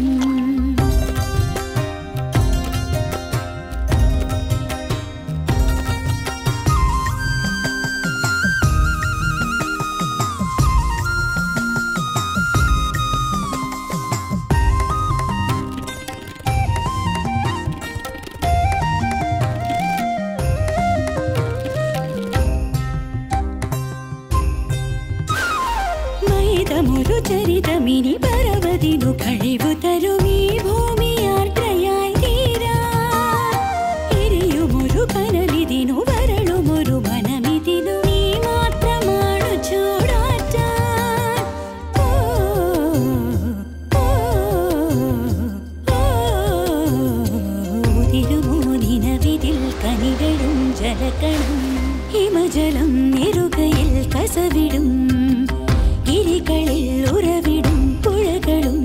മൈതമൊരു ചരിതമിനി പരവതിനു കഴിവു തരുമീ ഭൂമിയാർദ്രയായി തീരാ എരിയുമൊരു കനലിതിനു വരളുമൊരു മനമിതിനു നീ മാത്രമാണു ചൂടാറ്റാൻ ഓ, ഓ, ഓ, ഉതിരുമോ നിനവിതിൽ കനികളും ജലകണം ഹിമജലം നെറുകയിൽ കസവിടും ഗിരികളിൽ ഉറവിടും പുഴകളും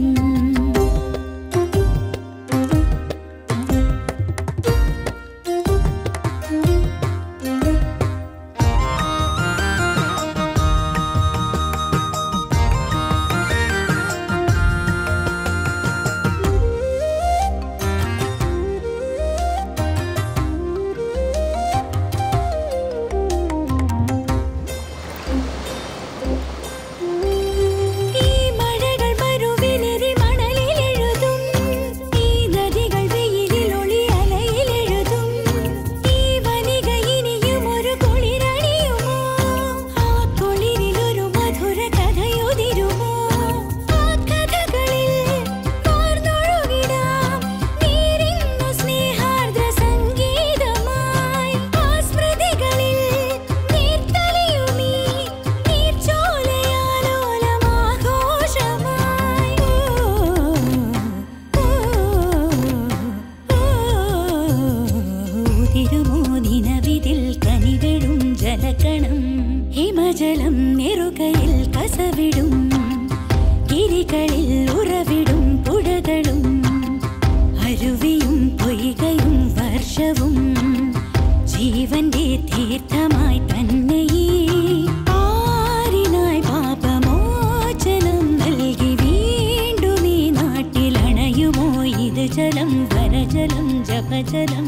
ഹിമജലം വനജലം ജപജലം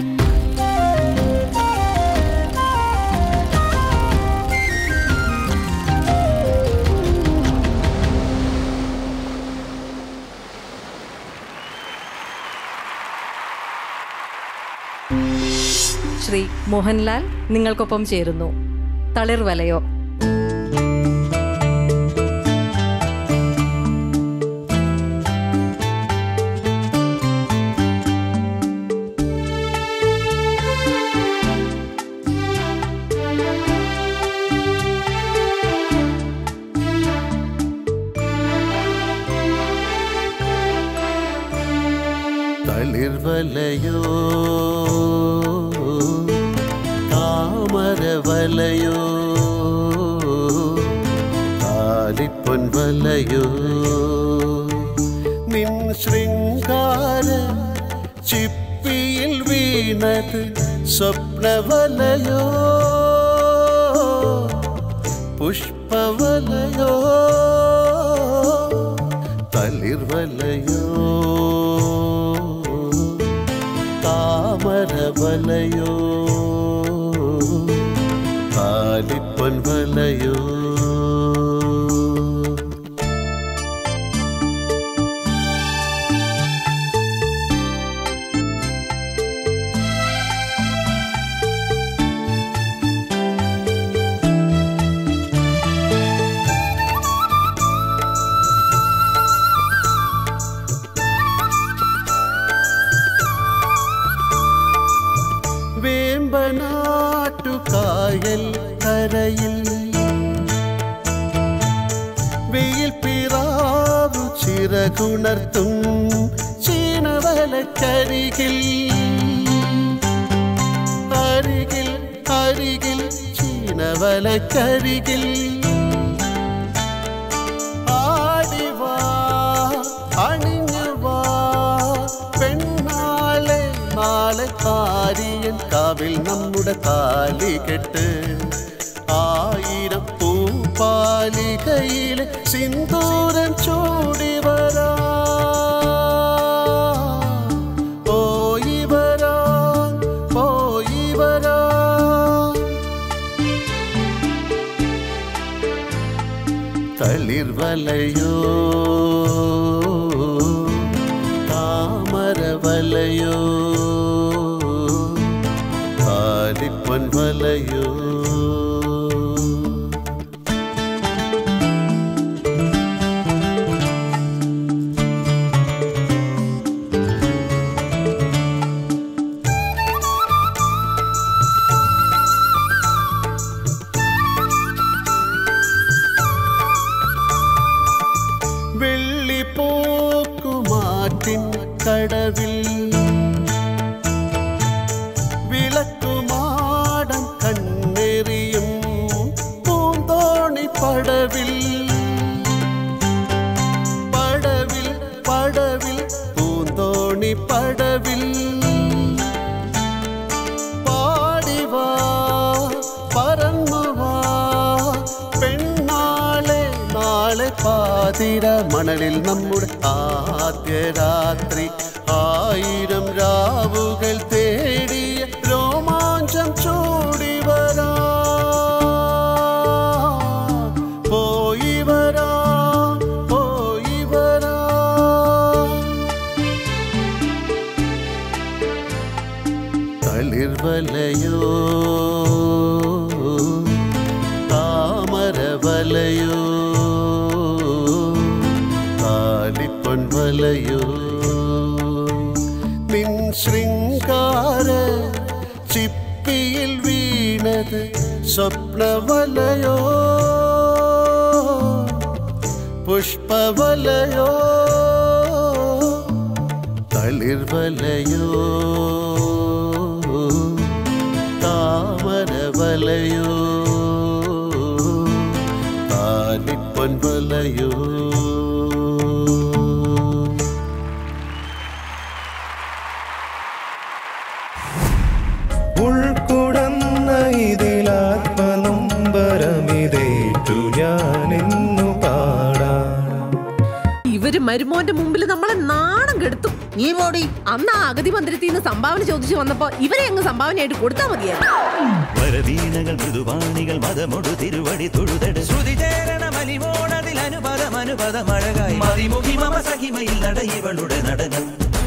ശ്രീ മോഹൻലാൽ നിങ്ങൾക്കൊപ്പം ചേരുന്നു തളിർവലയോ തളിർവലയോ താമരവലയോ താലിപ്പൊൻവലയോ നിൻ ശൃംഗാര ചിപ്പിയിൽ വീണത് സ്വപ്നവലയോ പുഷ്പവലയോ തളിർവലയോ താമരവലയോ കാലിപ്പൊൻവലയോ വേമ്പനാട്ടുകായൽ കരയിൽ വെയിൽ പിറാവു ചിറകുണർത്തും ചീനവലക്കരികിൽ അരികിൽ അരികിൽ ചീനവലക്കരികിൽ ആടിവാ അണിഞ്ഞുവാ പെണ്ണാളെ നാളെ ആര്യൻ കാവിൽ നമ്മുടെ താലി കെട്ട് ആയിരം പൂപ്പാലികയിലെ സിന്ദൂരം ചൂടി വരാ പോയി വരാ പോയി വരാ തളിർവലയോ താമരവലയോ കാലിപ്പൊൻവലയോ വെള്ളിപ്പോക്കുമാറ്റിൻ കടവിൽ വിളക്കുമാടം കണ്ണെറിയും പൂന്തോണി പടവിൽ പടവിൽ പടവിൽ പൂന്തോണി പടവിൽ പാടിവാ പറന്നുവാ പെണ്ണാളെ നാളെ പാതിര മണലിൽ നമ്മുടെ ആദ്യ രാത്രി ആയിരം രാവുകൾ തേടിയ രോമാഞ്ചം ചൂടി വരാ പോയി വരാ പോയി വരാ തളിർവലയോ താമരവലയോ കാലിപ്പൊൻവലയോ നിൻ ശൃംഗാര ചിപ്പിയിൽ വീണത് സ്വപ്നവലയോ പുഷ്പവലയോ തളിർവലയോ താമരവലയോ താലിപ്പൊൻവലയോ ഉൾക്കുടന്ന ഇതിലാത്മനൊമ്പരമിതേറ്റു ഞാനെന്നു പാടാം ഇവര് മരുമോന്റെ മുമ്പിൽ നമ്മളെ നാണം കെടുത്തും നീ പോടി അന്ന് ആ അഗതി മന്ദിരത്തിൽ നിന്ന് സംഭാവന ചോദിച്ചു വന്നപ്പോ ഇവരെ അങ്ങ് സംഭാവനയായിട്ട് കൊടുത്താൽ മതിയായിരുന്നു വരവീണകൾ മൃദുവാണികൾ മതമൊടു തിരുവടി തൊഴുതട് ശ്രുതി ചേരണ മലിമോണതിൽ അനുപദം അനുപദം അഴകായി മതിമുഖി മമ സഹിമയിൽ നട ഇവളുടെ നടനം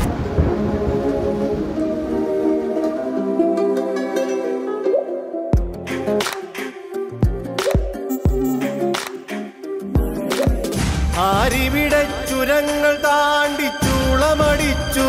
ആരിവിടെ ചുരങ്ങൾ താണ്ടി ചൂളമടിച്ചു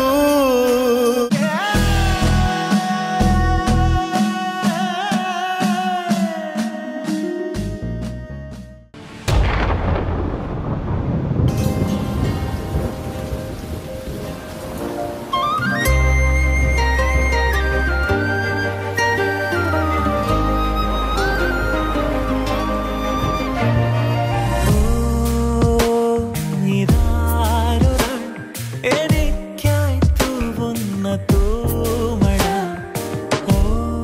ഇതാരൊരാൾ എനിക്കായി തൂവുന്ന തൂമഴ ഓ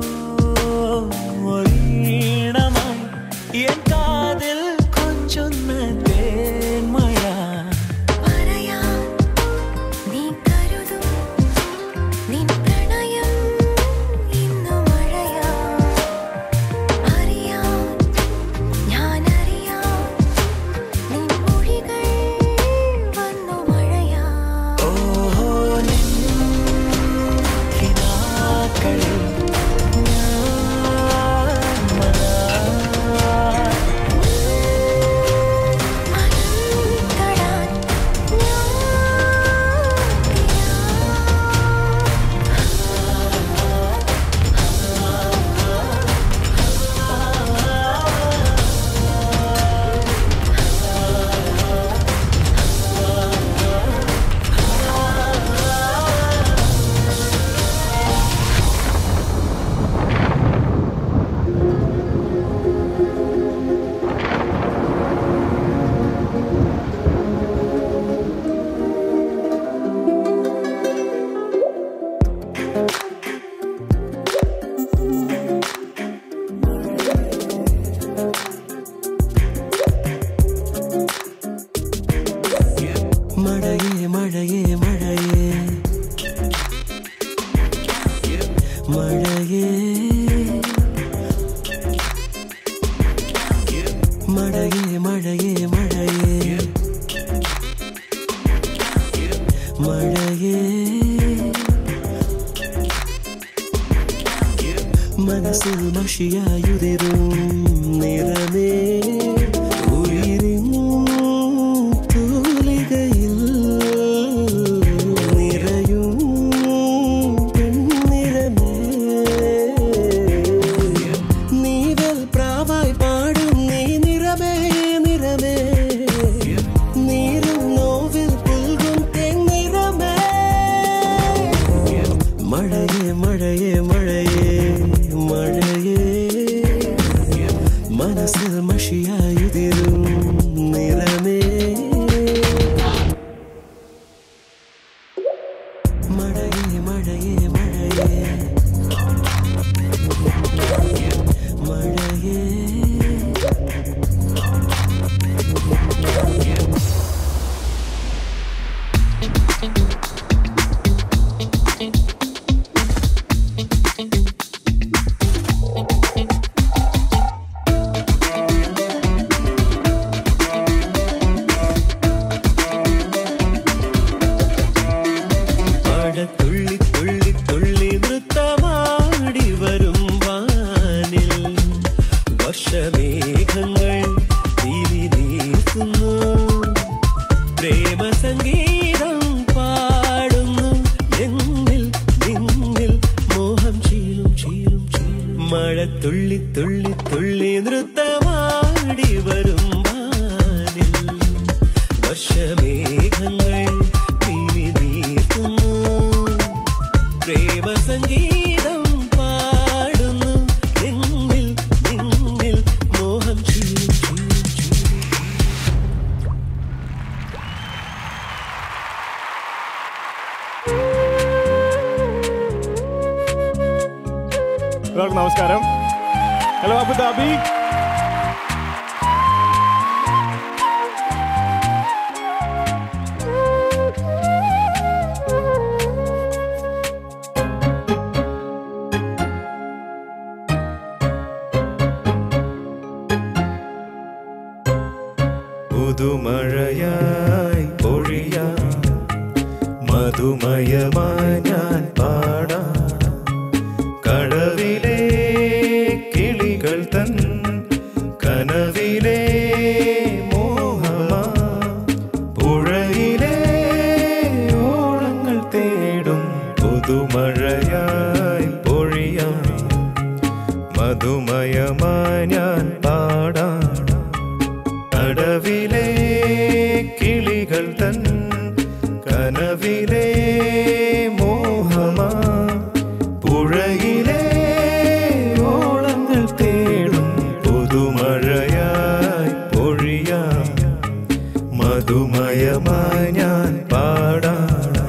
ഒരീണമായി എൻ കാതിൽ കൊഞ്ചുന്ന തേന്മഴ നീ കരുതും നിൻ പ്രണയം ഇന്നു മഴയാ അറിയാം ഞാൻ അറിയാം നിൻ മൊഴികൾ വന്നു മഴയാ ഓഹോ നിൻ കിനാക്കളിൽ ഞാൻ മലരാൻ തൊടാൻ മഴയേ മഴയേ മഴയേ മഴയേ മഴയേ മഴയേ മഴയേ മഴയേ മനസ്സിൽ മഷിയായുതിരും നിറമേ ഉയരും തൂലികയിൽ നിറയും പെൺനിറമേ നീവൽ പ്രാവായി പാടും നീ നിറമേ നിറമേ നീരും നോവിൽ പുൽകും തെന്നിറമേ മഴയേ മഴയേ മഴയേ മഴയേ മനസ്സിൽ മഷിയായുതിരും നിറമേ മഴയേ മഴയേ മഴയേ മഴയേ തുള്ളി തുള്ളി തുള്ളി നൃത്തമാടി വരും വാനിൽ വർഷമേഘങ്ങൾ തിരി നീക്കുന്നു പ്രേമ സംഗീതം പാടുന്നു എന്നിൽ നിന്നിൽ മോഹം ചീലും ചീലും ചീലും മഴ തുള്ളി തുള്ളി തുള്ളി നൃത്തമാടി വരും വാനിൽ വർഷമേഘങ്ങൾ തിരി നീക്കുന്നു പ്രേമ സംഗീതം പാടുന്നു എന്നിൽ നിന്നിൽ മോഹം ചീലും ചീലും ചീലും എല്ലാവർക്കും നമസ്കാരം ഹലോ അബുദാബി മധുമയമായി ഞാൻ പാടാം കടവിലെ കിളികൾ തൻ കനവിലെ മോഹമാ പുഴയിലെ ഓളങ്ങൾ തേടും പുതുമഴയായി പൊഴിയാം മധുമയമായി ഞാൻ പാടാം കടവിലെ കിളികൾ തൻ കനവിലെ മോഹമാ പുഴയിലെ ഓളങ്ങൾ തേടും പുതുമഴയായി പൊഴിയാം മധുമയമായി ഞാൻ പാടാം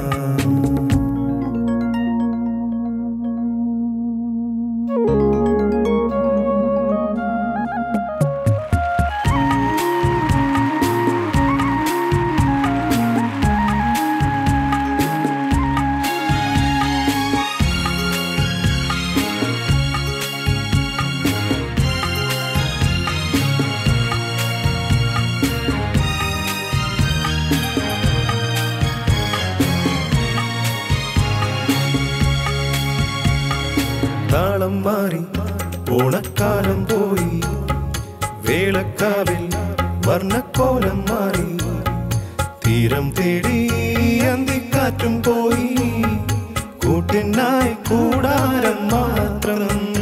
താളം മാറി ഓണക്കാലം പോയി വേളക്കാവിൽ വർണ്ണക്കോലം മാറി തീരം തേടി അന്തിക്കാറ്റും പോയി കൂട്ടിനായി കൂടാരം മാത്രം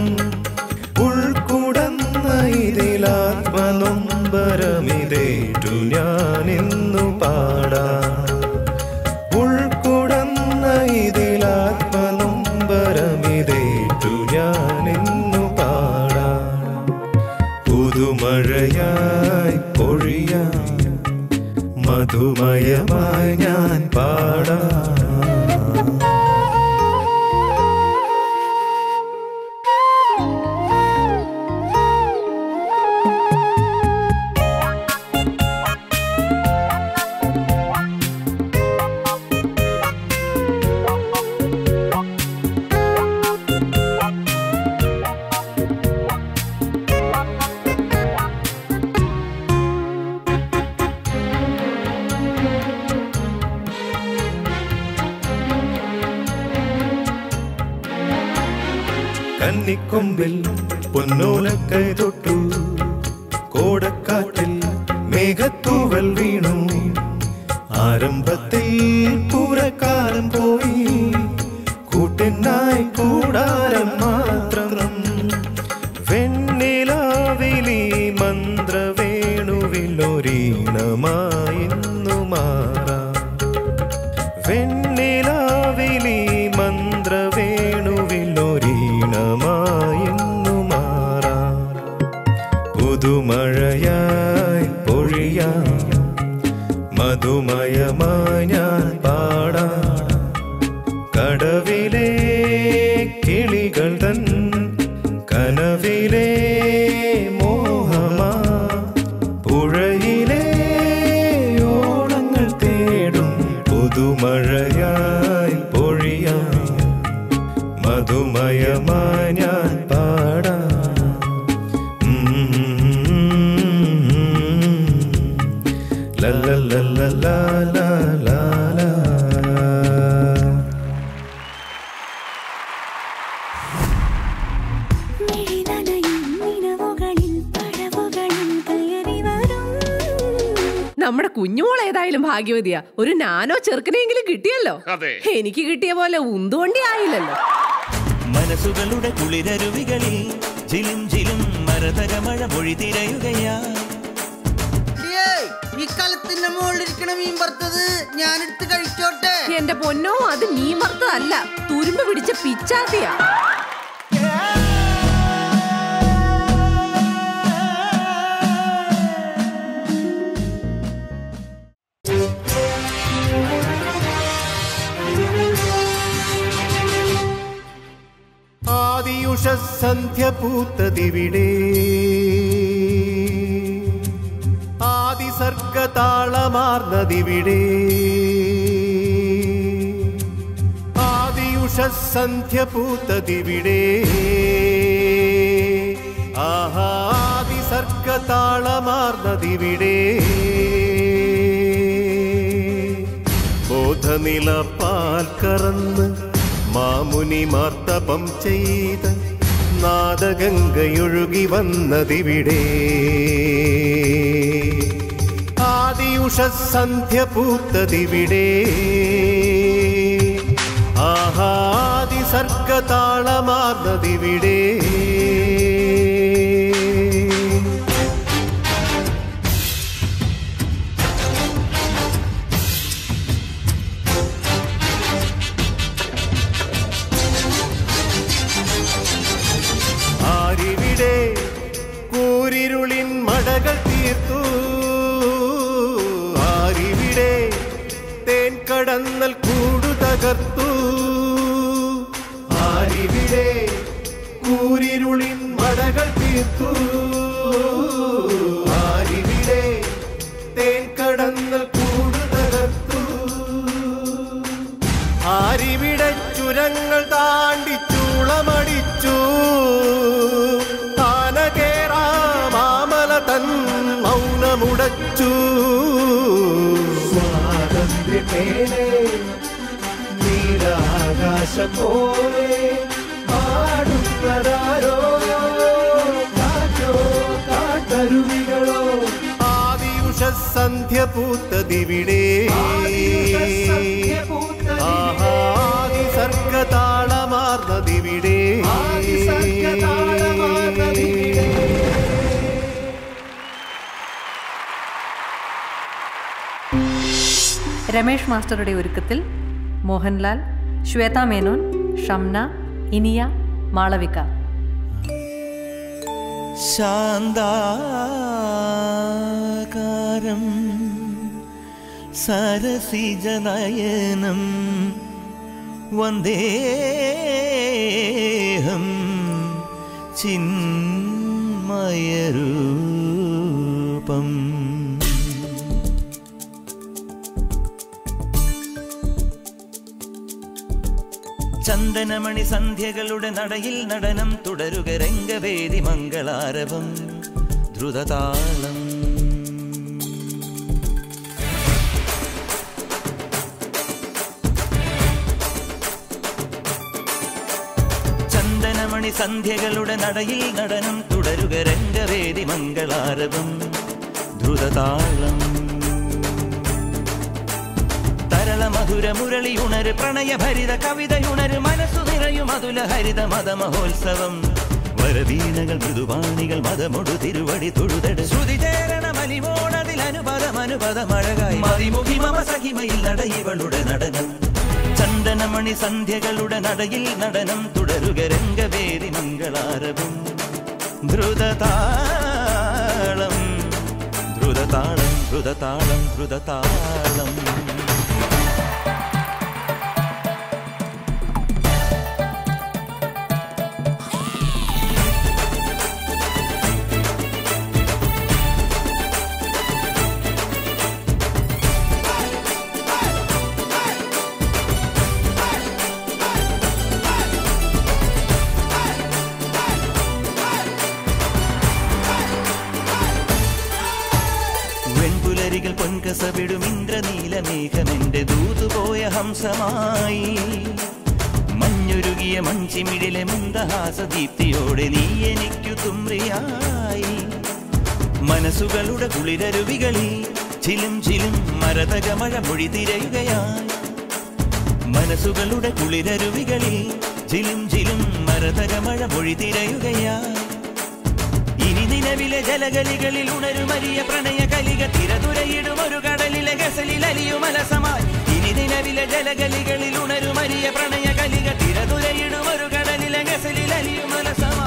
ഉൾക്കുടന്ന ഇതിലാത്മനൊമ്പരമിതേറ്റു ഞാൻ ഇന്നു പാടാം ഉൾക്കുടന്ന ഇതിലാത്മനൊമ്പരമിതേറ്റു ഞാൻ ഇന്നു പാടാം പുതുമഴയായി പൊഴിയാം മധുമയമായി ഞാൻ പാടാം കന്നിക്കൊമ്പിൽ പൊന്നോലക്കൈ തൊട്ടു കോടക്കാറ്റിൽ മേഘത്തൂവൽ വീണു ആരംഭത്തിൽ പൂരക്കാലം പോയി കൂട്ടിനായി കൂടാരം മാത്രം വെണ്ണിലാവിലി മന്ത്രവേണുവിലൊരീണമായിന്നു മാറാം വെണ്ണിലാവിലി മന്ത്രവേണുവിലൊരീണമായിന്നു മാറാം പുതുമഴയായി പൊഴിയാം മധുമയമായി ഞാൻ പാടാം കടവിലെ കിളികൾ തൻ കനവിലെ മോഹമാ പുഴയിലെ ഓളങ്ങൾ തേടും പുതുമഴയായി പൊഴിയാം മധുമയമായി ഞാൻ പാടാം നമ്മുടെ കുഞ്ഞുമോൾ ഏതായാലും ഭാഗ്യവതിയാ ഒരു നാനോ ചെറുക്കനെങ്കിലും കിട്ടിയല്ലോ എനിക്ക് കിട്ടിയ പോലെ ഉന്തുവണ്ടി ആയില്ലല്ലോ മനസ്സുകളുടെ കുളിരരുവികളിൽ ചിലും ചിലും മരതക മഴ മൊഴി തിരയുകയാ ഈ കലത്തിന്റെ മുകളിലിരിക്കണ മീൻ വറുത്തത് ഞാനെടുത്ത് കഴിച്ചോട്ടെ എന്റെ പൊന്നോ അത് മീൻ വറുത്തതല്ല തുരുമ്പ് പിടിച്ച പിച്ചാത്തിയാ ആദിയുഷ സന്ധ്യ പൂത്തതിവിടെ ആദിസർഗതാളമാർന്നതിവിടെ ആദിയുഷ സന്ധ്യ പൂത്തതിവിടെ ആഹാ ആദിസർഗതാളമാർന്നതിവിടെ ബോധനില പാൽ കറന്ന് മാമുനി മാർത്തപം ചെയ്ത നാദഗംഗയൊഴുകി വന്നതിവിടെ ആദിയുഷ സന്ധ്യ പൂത്തതിവിടെ ആഹാദി സർഗതാളമാർന്നതിവിടെ ആരിവിടെ കൂരിരുളിൻ മടകൾ തീർത്തു ആരിവിടെ തേൻ കടന്നൽ കൂടു തകർത്തു ആരിവിടെ കൂരിരുളിൻ മടകൾ തീർത്തു ആരിവിടെ തേൻ കടന്നൽ കൂടു തകർത്തു ആരിവിടെ ചുരങ്ങൾ താണ്ടി ചൂളമടിച്ചു ആന കേറാ മാമല തൻ മൗനമുടച്ചു സ്വാതന്ത്ര്യമേലെ നീരാകാശം പോലെ പാടുന്നതാരോ കാറ്റോ കാട്ടരുവികളോ ആദിയുഷ സന്ധ്യ പൂത്തതിവിടെ ആഹാദി സർഗതാളമാർന്നതിവിടെ രമേഷ് മാസ്റ്ററുടെ ഒരുക്കത്തിൽ മോഹൻലാൽ ശ്വേത മേനോൻ ഷംന ഇനിയ മാളവിക ശാന്താകാരം സരസിജനയനം വന്ദേഹം ചിന്മയരൂപം ചന്ദനമണി സന്ധ്യകളുടെ നടയിൽ നടനം തുടരുക രംഗവേദി മംഗളാരവം ദ്രുതതാളം ചന്ദനമണി സന്ധ്യകളുടെ നടയിൽ നടനം തുടരുക രംഗവേദി മംഗളാരവം ദ്രുതതാളം തരള മധുര മുരളി ഉണര് പ്രണയഭരിത കവിതയുണര് മനസ്സു നിറയും അതുല ഹരിത മത മഹോത്സവം വരവീണകൾ മൃദുവാണികൾ മതമൊടു തിരുവടി തൊഴുതട് ശ്രുതി ചേരണ മലിമോണതിൽ അനുപദം അനുപദം അഴകായി മതിമുഖി മമ സഹിമയിൽ നടയിവളുടെ നടനം ചന്ദനമണി സന്ധ്യകളുടെ നടയിൽ നടനം തുടരുക രംഗവേദി മംഗളാരവും ദ്രുതതാളം ദ്രുതതാളം ദ്രുതതാളം ദ്രുതതാളം വെൺപുലരികൾ പൊൻകസവിടും ഇന്ദ്രനീലമേഘമെന്റെ ദൂതുപോയ ഹംസമായി മഞ്ഞുരുകിയ മഞ്ചിമിഴിലെ മന്ദഹാസദീപ്തിയോടെ നീ എനിക്കു തുമ്രിയായി മനസ്സുകളുടെ കുളിരരുവികളിൽ ചിലും ചിലും മരതകമഴ മൊഴി തിരയുകയായി മനസ്സുകളുടെ കുളിരരുവികളിൽ ചിലും ചിലും മരതകമഴ മൊഴി തിരയുകയായി ഇനി നിലവിലെ ജലഗലികളിൽ ഉണരുമരിയ പ്രണയ കലിക തിരതുരയിടും ഒരു കടലിലെ ഗസലിൽ അലിയുമലസമായി ഇനി നിലവിലെ ജലഗലികളിൽ ഉണരുമരിയ പ്രണയ കലിക തിരതുരയിടും ഒരു കടലിലെ ഗസലിൽ അലിയുമലസമായി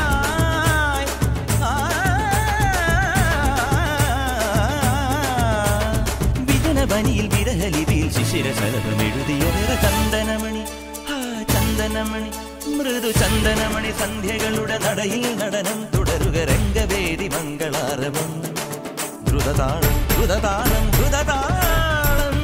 വിജനവനിയിൽ വിരഹലിപിയിൽ ശിശിര ശലഭം എഴുതിയ നിറ ചന്ദനമണി ആ ചന്ദനമണി മൃദു ചന്ദനമണി സന്ധ്യകളുടെ നടയിൽ നടനം തുടരുക രംഗവേദി മംഗളാരവം ദ്രുതതാളം ദ്രുതതാളം ദ്രുതതാളം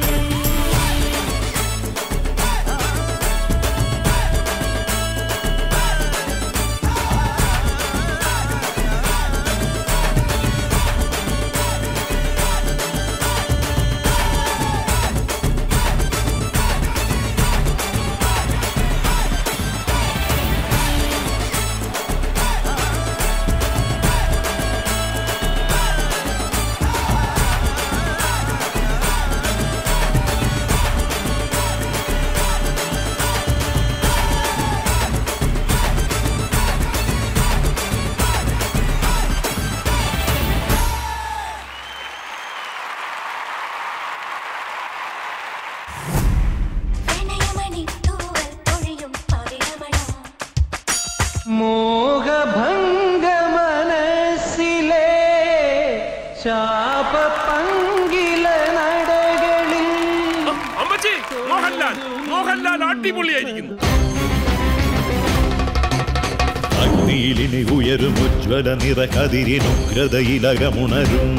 അടിപൊളിയായിരിക്കുന്നു അഗ്നിയിലിനി ഉയരും ഉജ്ജ്വല നിറ കതിരിനുഗ്രതയിലകമുണരും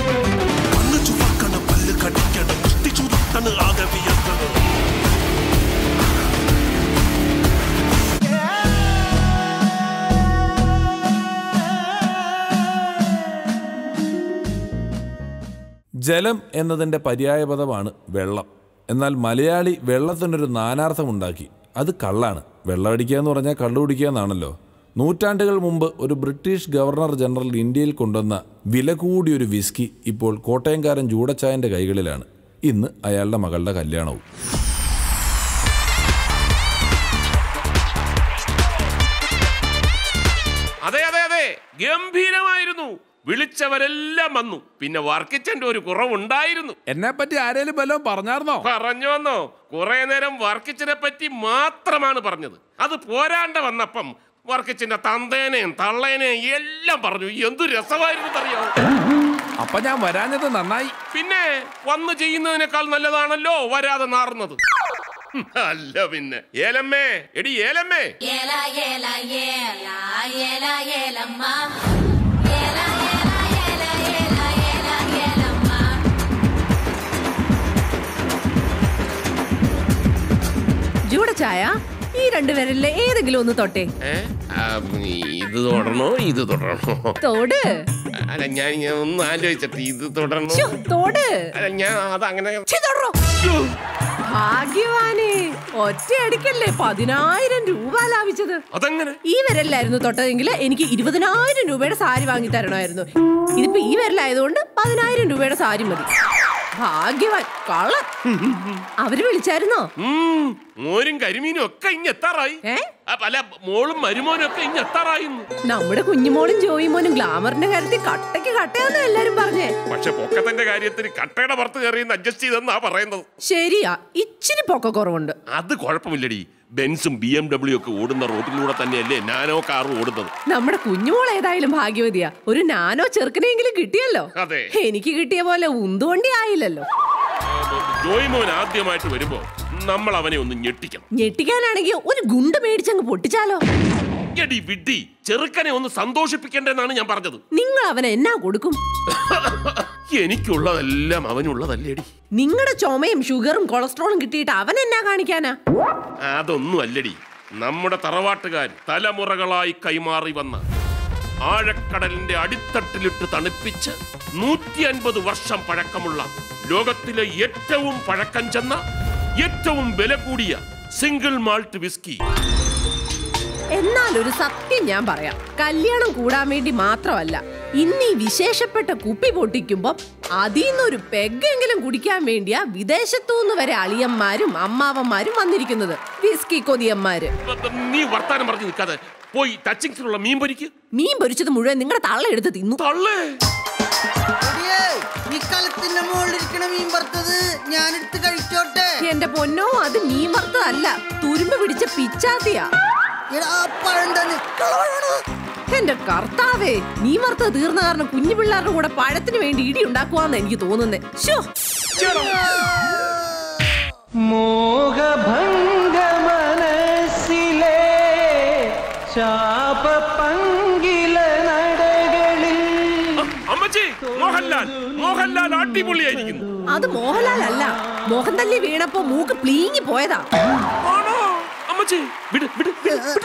ജലം എന്നതിൻ്റെ പര്യായപദമാണ് വെള്ളം എന്നാൽ മലയാളി വെള്ളത്തിനൊരു നാനാർത്ഥമുണ്ടാക്കി അത് കള്ളാണ് വെള്ളമടിക്കുക എന്ന് പറഞ്ഞാൽ കള്ളു കുടിക്കുക എന്നാണല്ലോ നൂറ്റാണ്ടുകൾ മുമ്പ് ഒരു ബ്രിട്ടീഷ് ഗവർണർ ജനറൽ ഇന്ത്യയിൽ കൊണ്ടുവന്ന വില കൂടിയൊരു വിസ്കി ഇപ്പോൾ കോട്ടയംകാരൻ ജൂടച്ചായൻ്റെ കൈകളിലാണ് ഇന്ന് അയാളുടെ മകളുടെ കല്യാണവും അതെ അതെ അതെ ഗംഭീരമായിരുന്നു വിളിച്ചവരെല്ലാം വന്നു പിന്നെ വർക്കിച്ചന്റെ ഒരു കുറവുണ്ടായിരുന്നു എന്നെ പറ്റി ആരേലും വല്ലതും പറഞ്ഞാർന്നോ പറഞ്ഞോന്നോ കുറെ നേരം വർക്കിച്ചിനെ പറ്റി മാത്രമാണ് പറഞ്ഞത് അത് പോരാണ്ട വന്നപ്പം വർക്കിച്ചിന്റെ തന്തേനെയും തള്ളേനെയും എല്ലാം പറഞ്ഞു എന്തു രസമായിരുന്നു അറിയാമോ അപ്പൊ ഞാൻ വരാഞ്ഞത് നന്നായി പിന്നെ വന്ന് ചെയ്യുന്നതിനേക്കാൾ നല്ലതാണല്ലോ വരാതെ നാറുന്നത് ഹും, അല്ല പിന്നെ ഏലമ്മേ എടി ഏലമ്മേ ഏല ഏല ഏല ഏല ഏലമ്മ ചൂടച്ചായ ഈ രണ്ടുപേരിലെ ഏതെങ്കിലും ഒന്ന് തൊട്ടെ ഏ? ആ, ഇത് തുടരണോ ഇത് തുടരണോ തോട് അല്ല ഞാൻ ഞാൻ ഒന്ന് ആലോചിച്ചിട്ട് ഇത് തുടരണോ ശ്ശോ, തോട് അല്ല ഞാൻ അതങ്ങനെ ഛെ, തൊടറോ. ഭാഗ്യവാനെ ഒറ്റയടിക്കല്ലേ പതിനായിരം രൂപ ലാഭിച്ചത് അതെങ്ങനെ ഈ വിരലിലായിരുന്നു തൊട്ടതെങ്കിൽ എനിക്ക് ഇരുപതിനായിരം രൂപയുടെ സാരി വാങ്ങി തരണമായിരുന്നു ഇതിപ്പോ ഈ വിരലായതുകൊണ്ട് പതിനായിരം രൂപയുടെ സാരി മതി ഭാഗ്യവാൻ കള്ള അവര് വിളിച്ചായിരുന്നോ ഉം, മോരും കരിമീനും ഒക്കെ ഇങ്ങ് എത്താറായി ആ, അല്ല മോളും മരുമോനും ഒക്കെ ഇങ്ങ് എത്താറായി നമ്മുടെ കുഞ്ഞുമോളും ജോയിമോനും ഗ്ലാമറിന്റെ കാര്യത്തിൽ കട്ടയ്ക്ക് കട്ടയാന്ന് എല്ലാരും പറഞ്ഞേ പക്ഷെ പൊക്കത്തിന്റെ കാര്യത്തിന് കട്ടയുടെ പുറത്ത് കയറിയെന്ന് അഡ്ജസ്റ്റ് ചെയ്തെന്നാ പറയുന്നത് ശരിയാ ഇച്ചിരി പൊക്ക കുറവുണ്ട് അത് കുഴപ്പമില്ലടി ബെൻസും ബി എം ഡബ്ല്യു ഒക്കെ ഓടുന്ന റോഡിലൂടെ തന്നെയല്ലേ നാനോ കാർ ഓടുന്നത് നമ്മുടെ കുഞ്ഞുമോൾ ഏതായാലും ഭാഗ്യവതിയാ ഒരു നാനോ ചെറുക്കനെങ്കിലും കിട്ടിയല്ലോ അതെ എനിക്ക് കിട്ടിയ പോലെ ഉന്തുവണ്ടി ആയില്ലല്ലോ ജോയിമോൻ ആദ്യമായിട്ട് വരുമ്പോ നമ്മൾ അവനെ ഒന്ന് ഞെട്ടിക്കണം ഞെട്ടിക്കാനാണെങ്കിൽ ഒരു ഗുണ്ട് മേടിച്ചങ്ങ് പൊട്ടിച്ചാലോ എടി വിഡ്ഢി ചെറുക്കനെ ഒന്ന് സന്തോഷിപ്പിക്കണ്ടെന്നാണ് ഞാൻ പറഞ്ഞത് നിങ്ങൾ അവനെ എന്നാ കൊടുക്കും എനിക്കുള്ളതെല്ലാം അവനുള്ളതല്ലേടി നിങ്ങളുടെ ചുമയും ഷുഗറും കൊളസ്ട്രോളും കിട്ടിയിട്ട് അവൻ എന്നാ കാണിക്കാനാ അതൊന്നും അല്ലടി നമ്മുടെ തറവാട്ടുകാർ തലമുറകളായി കൈമാറി വന്ന ആഴക്കടലിന്റെ അടിത്തട്ടിലിട്ട് തണുപ്പിച്ച് നൂറ്റി അൻപത് വർഷം പഴക്കമുള്ള ലോകത്തിലെ ഏറ്റവും പഴക്കം ചെന്ന ഏറ്റവും വില കൂടിയ സിംഗിൾ മാൾട്ട് വിസ്കി എന്നാൽ ഒരു സത്യം ഞാൻ പറയാം കല്യാണം കൂടാൻ വേണ്ടി മാത്രമല്ല ഇന്ന് ഈ വിശേഷപ്പെട്ട കുപ്പി പൊട്ടിക്കുമ്പോ അതിന്നൊരു പെഗ്ഗെങ്കിലും കുടിക്കാൻ വേണ്ടിയാ വിദേശത്തുനിന്ന് വരെ അളിയന്മാരും അമ്മാവന്മാരും വന്നിരിക്കുന്നത് വിസ്കി കൊതിയന്മാര് നീ വർത്താനം പറഞ്ഞു നിൽക്കാതെ പോയി ടച്ചിങ്സിലുള്ള മീൻ പൊരിക്ക് മീൻ പൊരിച്ചത് മുഴുവൻ നിങ്ങളുടെ തള്ള എടുത്ത് തിന്നു തള്ളേ എടിയേ, ഈ കലത്തിന്റെ മുകളിലിരിക്കണ മീൻ വറുത്തത് ഞാനെടുത്ത് കഴിച്ചോട്ടെ എന്റെ പൊന്നോ അത് മീൻ വറുത്തതല്ല തുരുമ്പ് പിടിച്ച പിച്ചാത്തിയാ എടാ, ആ പഴം തന്നെ കളവാണ്. എന്റെ കർത്താവേ മീൻ വറുത്തത് തീർന്ന കാരണം കുഞ്ഞു പിള്ളേരുടെ കൂടെ പഴത്തിന് വേണ്ടി ഇടി ഉണ്ടാക്കുവാന്ന് എനിക്ക് തോന്നുന്നേ ശോ മോഹഭംഗ മനസ്സിലെ ശാപ പങ്കില നടകളിൽ അമ്മച്ചി മോഹൻലാൽ മോഹൻലാൽ അടിപൊളിയായിരിക്കുന്നു അത് മോഹൻലാൽ അല്ല മോഹൻ തല്ലി വീണപ്പോ മൂക്ക് പ്ലീങ്ങി പോയതാ അമ്മച്ചി വിട് വിട് വിട്, വിട്.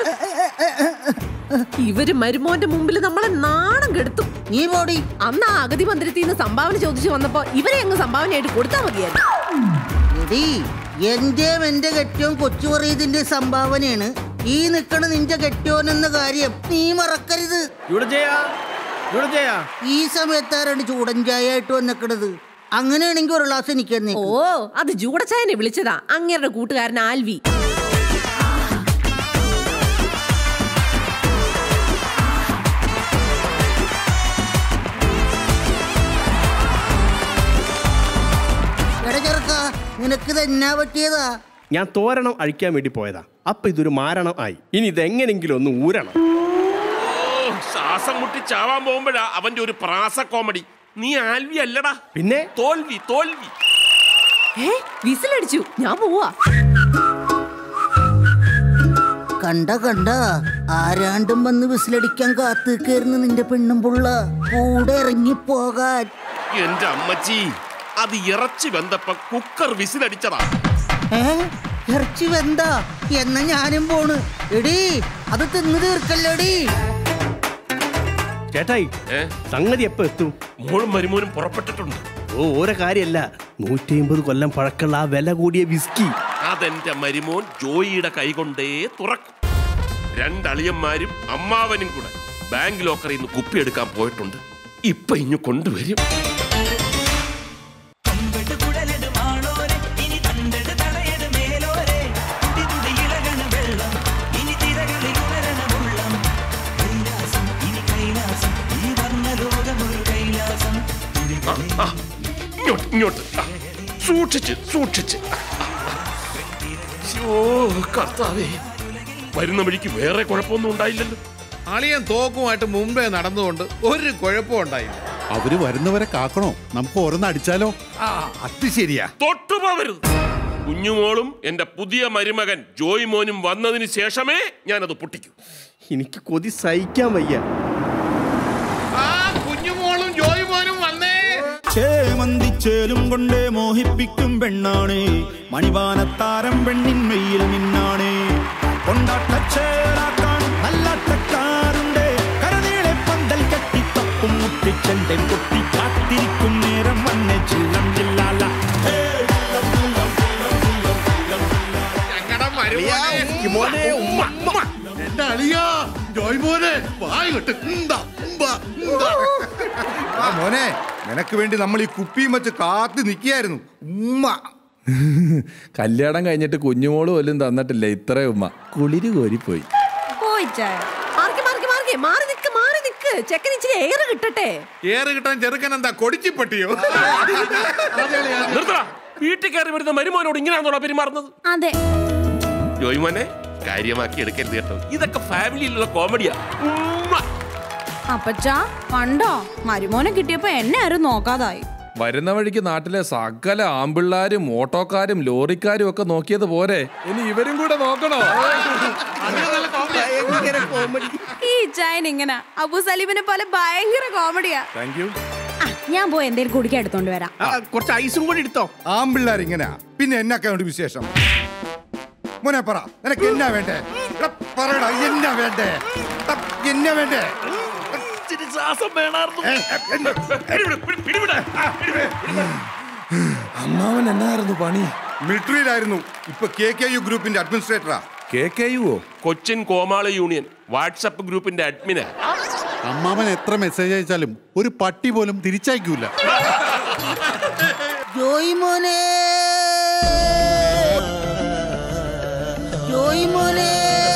ഇവര് മരുമോന്റെ മുമ്പിൽ നമ്മളെ നാണം കെടുത്തും നീ പോടി അന്ന് ആ അഗതി മന്ദിരത്തിൽ നിന്ന് സംഭാവന ചോദിച്ചു വന്നപ്പോ ഇവരെ അങ്ങ് സംഭാവനയായിട്ട് കൊടുത്താൽ മതിയായിരുന്നു എടി എന്റെയും എന്റെ കെട്ടിയോൻ കൊച്ചു പറയതിന്റെ സംഭാവനയാണ് ഈ നിക്കണ നിന്റെ കെട്ടിയോൻ എന്ന കാര്യം നീ മറക്കരുത് ഇവിടെ ചെയ്യാ ഇവിടെ ചെയ്യാ ഈ സമയത്താരാണ് ചൂടൻ ചായ ആയിട്ട് വന്നിക്കണത് അങ്ങനെയാണെങ്കിൽ ഒരു ഗ്ലാസ് എനിക്ക് തന്നെ ഓ അത് ജൂടച്ചായനെ വിളിച്ചതാ അങ്ങേരുടെ കൂട്ടുകാരൻ ആൽവി എടാ ചെറുക്ക നിനക്ക് തന്നെ പറ്റിയതാ ഞാൻ തോരണം അഴിക്കാൻ വേണ്ടി പോയതാ അപ്പൊ ഇതൊരു മാരണം ആയി ഇനി ഇതെങ്ങനെങ്കിലും ഒന്ന് ഊരണം ഓ, ശ്വാസം മുട്ടി ചാവാൻ പോകുമ്പോഴാ അവന്റെ ഒരു പ്രാസ കോമഡി നീ ആൽവി അല്ലടാ പിന്നെ തോൽവി തോൽവി ഏ വിസിലടിച്ചു ഞാൻ പോവാ കണ്ട കണ്ട ആരാണ്ടും വന്ന് വിസിലടിക്കാൻ കാത്തു കയറുന്ന നിന്റെ പെണ്ണും പുള്ള കൂടെ ഇറങ്ങി പോകാൻ എന്റെ അമ്മച്ചി അത് ഇറച്ചി വെന്തപ്പ കുക്കർ വിസിലടിച്ചതാ ഏ ഇറച്ചി വെന്ത എന്നാ ഞാനും പോണ് എടീ അത് തിന്നു തീർക്കല്ലോടി ചേട്ടായി സംഗതി എപ്പോ എത്തും മോളും മരുമോനും പുറപ്പെട്ടിട്ടുണ്ട് ഓ ഓരോ കാര്യല്ല നൂറ്റി അമ്പത് കൊല്ലം പഴക്കമുള്ള ആ വില കൂടിയ വിസ്കി അതെന്റെ മരുമോൻ ജോയിയുടെ കൈകൊണ്ടേ തുറക്കും രണ്ടളിയന്മാരും അമ്മാവനും കൂടെ ബാങ്ക് ലോക്കറിൽ നിന്ന് കുപ്പിയെടുക്കാൻ പോയിട്ടുണ്ട് ഇപ്പൊ ഇഞ്ഞു കൊണ്ടുവരും ആ, ആ, ഇങ്ങോട്ട് ഇങ്ങോട്ട് ആ, സൂക്ഷിച്ച് സൂക്ഷിച്ച് ഓ കർത്താവേ വരുന്ന വഴിക്ക് വേറെ കുഴപ്പമൊന്നും ഉണ്ടായില്ലല്ലോ അളിയൻ തോക്കുമായിട്ട് മുമ്പേ നടന്നുകൊണ്ട് ഒരു കുഴപ്പവും ഉണ്ടായില്ല അവര് വരുന്നവരെ കാക്കണോ നമുക്ക് ഓരോന്ന് അടിച്ചാലോ ആ അത് ശരിയാ തൊട്ടുപോവരുത് കുഞ്ഞുമോളും എന്റെ പുതിയ മരുമകൻ ജോയ് മോനും വന്നതിന് ശേഷമേ ഞാനത് പൊട്ടിക്കൂ എനിക്ക് കൊതി സഹിക്കാൻ വയ്യ ആ കുഞ്ഞുമോളും ജോയ് മോനും വന്നേ ചേമന്തിച്ചേലും കൊണ്ടേ മോഹിപ്പിക്കും പെണ്ണാണ് മണിവാനത്താരം പെണ്ണിൻ മെയ്യിൽ നിന്നാണ് കൊണ്ടാട്ടച്ചേരാക്കാൻ നല്ലാട്ടക്കാരുണ്ട് കരനീളെ പന്തൽ കെട്ടി തപ്പും മുട്ടിച്ചെണ്ടൻ കൊട്ടി കാത്തിരിക്കും നേരം വന്നെ ചില്ലം ചില്ലാല ഞങ്ങളുടെ മോനെ, ഉമ്മ, ഉമ്മ. എന്റെ അളിയാ ജോയ് മോനെ വായിട്ട് മോനെ നിനക്ക് വേണ്ടി നമ്മൾ ഈ കുപ്പിയും വെച്ച് കാത്തു നിൽക്കുകയായിരുന്നു ഉമ്മ കല്യാണം കഴിഞ്ഞിട്ട് കുഞ്ഞുമോള് പോലും തന്നിട്ടില്ല ഇത്രയും ഉമ്മ കുളിര് കോരിപ്പോയി മാർക്ക് മാർക്ക് മാർക്ക് മാറി നിക്ക് മാറി നിക്ക് ചെക്കൻ ഇച്ചിരി എയർ കിട്ടട്ടെ ഏറ് കിട്ടാൻ ചെറുക്കൻ എന്താ കൊടിച്ചിപ്പട്ടിയോ നിർത്തടാ വീട്ടിൽ കയറി വരുന്ന മരുമോനോട് ഇങ്ങനെയാണോടാ പെരുമാറുന്നത് അതെ ജോയ് മോനെ കാര്യമാക്കി എടുക്കരുത് കേട്ടോ ഇതൊക്കെ ഫാമിലിയിലുള്ള കോമഡിയാ അപ്പച്ചാ കണ്ടോ മരുമോനെ കിട്ടിയപ്പോ എന്നെ ആരും നോക്കാതായി വരുന്ന വഴിക്ക് നാട്ടിലെ സകല ആമ്പിള്ളാരും ഓട്ടോക്കാരും ലോറിക്കാരും ഒക്കെ നോക്കിയത് പോരെ ഇനി ഇവരും കൂടെ നോക്കണോ ഈ ചായൻ ഇങ്ങനെ അബു സലീമിനെ പോലെ ഭയങ്കര കോമഡിയാ താങ്ക് യു ആ, ഞാൻ പോയി എന്തേലും കുടിക്കാൻ എടുത്തോണ്ട് വരാം കുറച്ച് ഐസും കൂടി എടുത്തോ ആമ്പിള്ളേർ ഇങ്ങനെ പിന്നെ എന്നൊക്കെ ഉണ്ട് വിശേഷം മോനെ പറ നിനക്ക് എന്നാ വേണ്ടേ എടാ, പറയടാ എന്നാ വേണ്ടേ എടാ, എന്നാ വേണ്ടേ ശ്വാസം അമ്മാവൻ എന്നായിരുന്നു പണി മിലിറ്ററിയിലായിരുന്നു ഇപ്പൊ കെ കെ യു ഗ്രൂപ്പിന്റെ അഡ്മിനിസ്ട്രേറ്ററാ കെ കെ യുവോ കൊച്ചിൻ കോമാള യൂണിയൻ വാട്സപ്പ് ഗ്രൂപ്പിന്റെ അഡ്മിനാ അമ്മാവൻ എത്ര മെസ്സേജ് അയച്ചാലും ഒരു പട്ടി പോലും തിരിച്ചയക്കൂല ജോയ് മോനെ ജോയ് മോനെ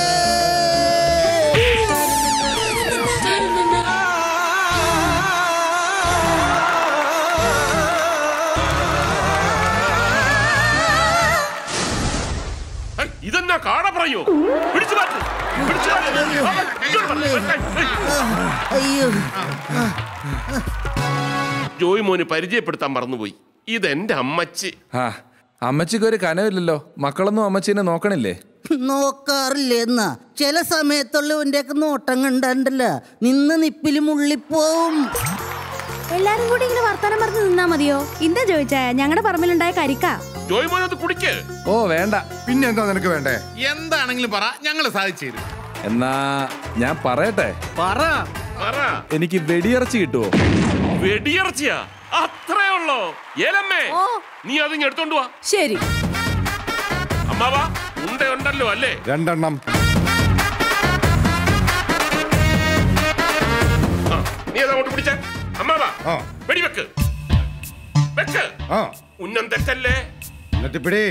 ഹൈ, ഇതെന്നാ കാട പറയോ പിടിച്ചു മാറ്റ് പിടിച്ചു അയ്യോ ജോയ് മോന് പരിചയപ്പെടുത്താൻ മറന്നുപോയി ഇതെന്റെ അമ്മച്ചി ആ അമ്മച്ചിക്ക് ഒരു കനവില്ലല്ലോ മക്കളൊന്നും അമ്മച്ചീനെ നോക്കണില്ലേ നോക്കാറില്ല എന്നാ ചില സമയത്തുള്ളവന്റെ ഒക്കെ നോട്ടം കണ്ടാണ്ടല്ല നിന്ന് നിപ്പിലും ഉള്ളിപ്പോവും എല്ലാരും കൂടി ഇങ്ങനെ വർത്താനം പറഞ്ഞ് നിന്നാ മതിയോ എന്താ ചോദിച്ചാ ഞങ്ങളുടെ പറമ്പിലുണ്ടായ കരിക്ക ജോയ് മോനെ അത് കുടിക്ക് ഓ വേണ്ട പിന്നെ എന്താ നിനക്ക് വേണ്ടേ എന്താണെങ്കിലും പറ ഞങ്ങൾ സാധിച്ചു തരും എന്നാ ഞാൻ പറയട്ടെ പറ പറ എനിക്ക് വെടിയിറച്ചി കിട്ടുമോ വെടിയിറച്ചിയാ അത്രേ ഉള്ളോ ഏലമ്മേ നീ അതിങ് എടുത്തോണ്ട് വാ ശരി അമ്മാവാ ഉണ്ട ഉണ്ടല്ലോ അല്ലേ രണ്ടെണ്ണം ആ, നീ അതങ്ങോട്ട് പിടിച്ച അമ്മാവാ വെടിവെക്ക് വെക്ക് ആ ഉന്നം തെറ്റല്ലേ എന്നിട്ട് പിടി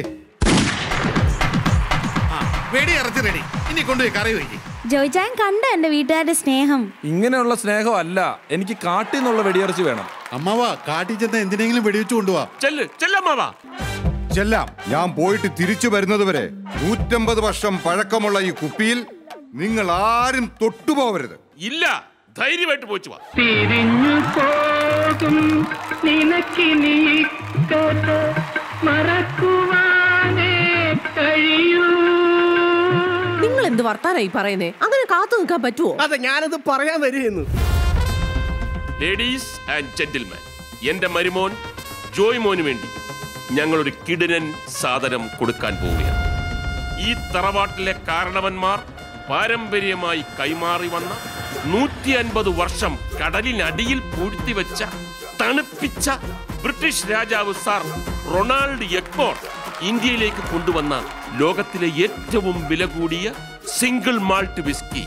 വെടി ഇറച്ചി റെഡി ഇനി കൊണ്ടുപോയി കറി വയ്ക്കും ജോയിച്ചായൻ കണ്ട എന്റെ വീട്ടുകാരുടെ സ്നേഹം ഇങ്ങനെയുള്ള സ്നേഹമല്ല എനിക്ക് കാട്ടിൽ നിന്നുള്ള വെടിയിറച്ചി വേണം അമ്മാവ കാട്ടിൽ ചെന്ന് എന്തിനെങ്കിലും വെടിവെച്ച് കൊണ്ടുപോവാ ചെല്ല് ചെല്ലമ്മാവാ ചെല്ലാം ഞാൻ പോയിട്ട് തിരിച്ചു വരുന്നത് വരെ നൂറ്റമ്പത് വർഷം പഴക്കമുള്ള ഈ കുപ്പിയിൽ നിങ്ങൾ ആരും തൊട്ടുപോകരുത് ഇല്ല ധൈര്യമായിട്ട് പോയിച്ചു വാ തിരിഞ്ഞു പോകും നിനക്കിനി കഥ മറക്കുവാനേ കഴിയൂ നിങ്ങൾ എന്ത് എന്ത് വർത്താനായി പറയുന്നേ അങ്ങനെ കാത്തു നിൽക്കാൻ പറ്റുമോ അതെ ഞാനത് പറയാൻ വരികയെന്ന് ലേഡീസ് ആൻഡ് ജെന്റിൽമാൻ എന്റെ മരുമോൻ ജോയ് മോന് വേണ്ടി ഞങ്ങളൊരു കിടിനൻ സാധനം കൊടുക്കാൻ പോവുകയാണ് ഈ തറവാട്ടിലെ കാരണവന്മാർ പാരമ്പര്യമായി കൈമാറി വന്ന നൂറ്റി അൻപത് വർഷം കടലിനടിയിൽ പൂഴ്ത്തിവെച്ച തണുപ്പിച്ച ബ്രിട്ടീഷ് രാജാവ് സാർ റൊണാൾഡ് എക്മോർ ഇന്ത്യയിലേക്ക് കൊണ്ടുവന്ന ലോകത്തിലെ ഏറ്റവും വില കൂടിയ സിംഗിൾ മാൾട്ട് വിസ്കി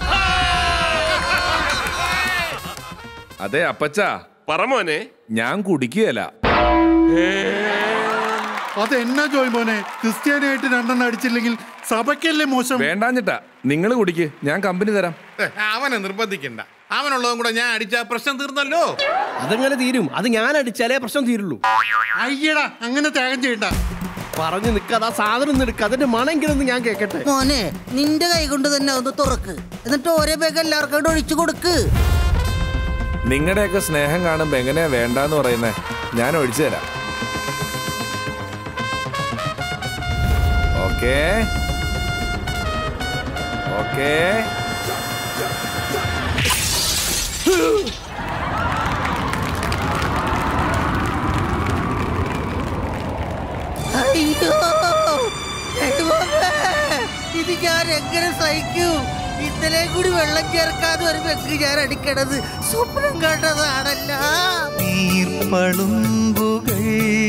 അതെ അപ്പച്ച പറമോനെ ഞാൻ കുടിക്കുകയല്ല അത് എന്നാ ജോയ് മോനെ ക്രിസ്ത്യാനായിട്ട് രണ്ടെണ്ണം അടിച്ചില്ലെങ്കിൽ സഭയ്ക്കല്ലേ മോശം വേണ്ടാഞ്ഞിട്ടാ നിങ്ങൾ കുടിക്ക് ഞാൻ കമ്പനി തരാം ഏ, അവനെ നിർബന്ധിക്കണ്ട അവനുള്ളതും കൂടെ ഞാൻ അടിച്ച പ്രശ്നം തീർന്നല്ലോ അതെങ്ങനെ തീരും അത് ഞാൻ അടിച്ചാലേ പ്രശ്നം തീരുള്ളൂ അയ്യടാ അങ്ങനെ ത്യാഗം ചെയ്യണ്ട പറഞ്ഞു നിൽക്കാതെ ആ സാധനം ഒന്ന് എടുക്കുക അതിന്റെ മണെങ്കിലും ഒന്ന് ഞാൻ കേൾക്കട്ടെ മോനെ നിന്റെ കൈ കൊണ്ട് തന്നെ ഒന്ന് തുറക്ക് എന്നിട്ട് ഓരോ ബാഗ് എല്ലാവർക്കും കൂടെ ഒഴിച്ചു കൊടുക്ക് നിങ്ങളുടെയൊക്കെ സ്നേഹം കാണുമ്പോ എങ്ങനെയാ വേണ്ടാന്ന് പറയുന്നേ ഞാൻ ഒഴിച്ചു തരാം ഓക്കേ ഓക്കേ അയ്യോ ദൈവമേ, ഇത് ഞാൻ എങ്ങനെ സഹിക്കൂ ഇന്നലെ കൂടി വെള്ളം ചേർക്കാതെ ഒരു വെക്ക് ഞാൻ അടിക്കണത് സ്വപ്നം കണ്ടതാണല്ല നീർപ്പളുമ്പുകൾ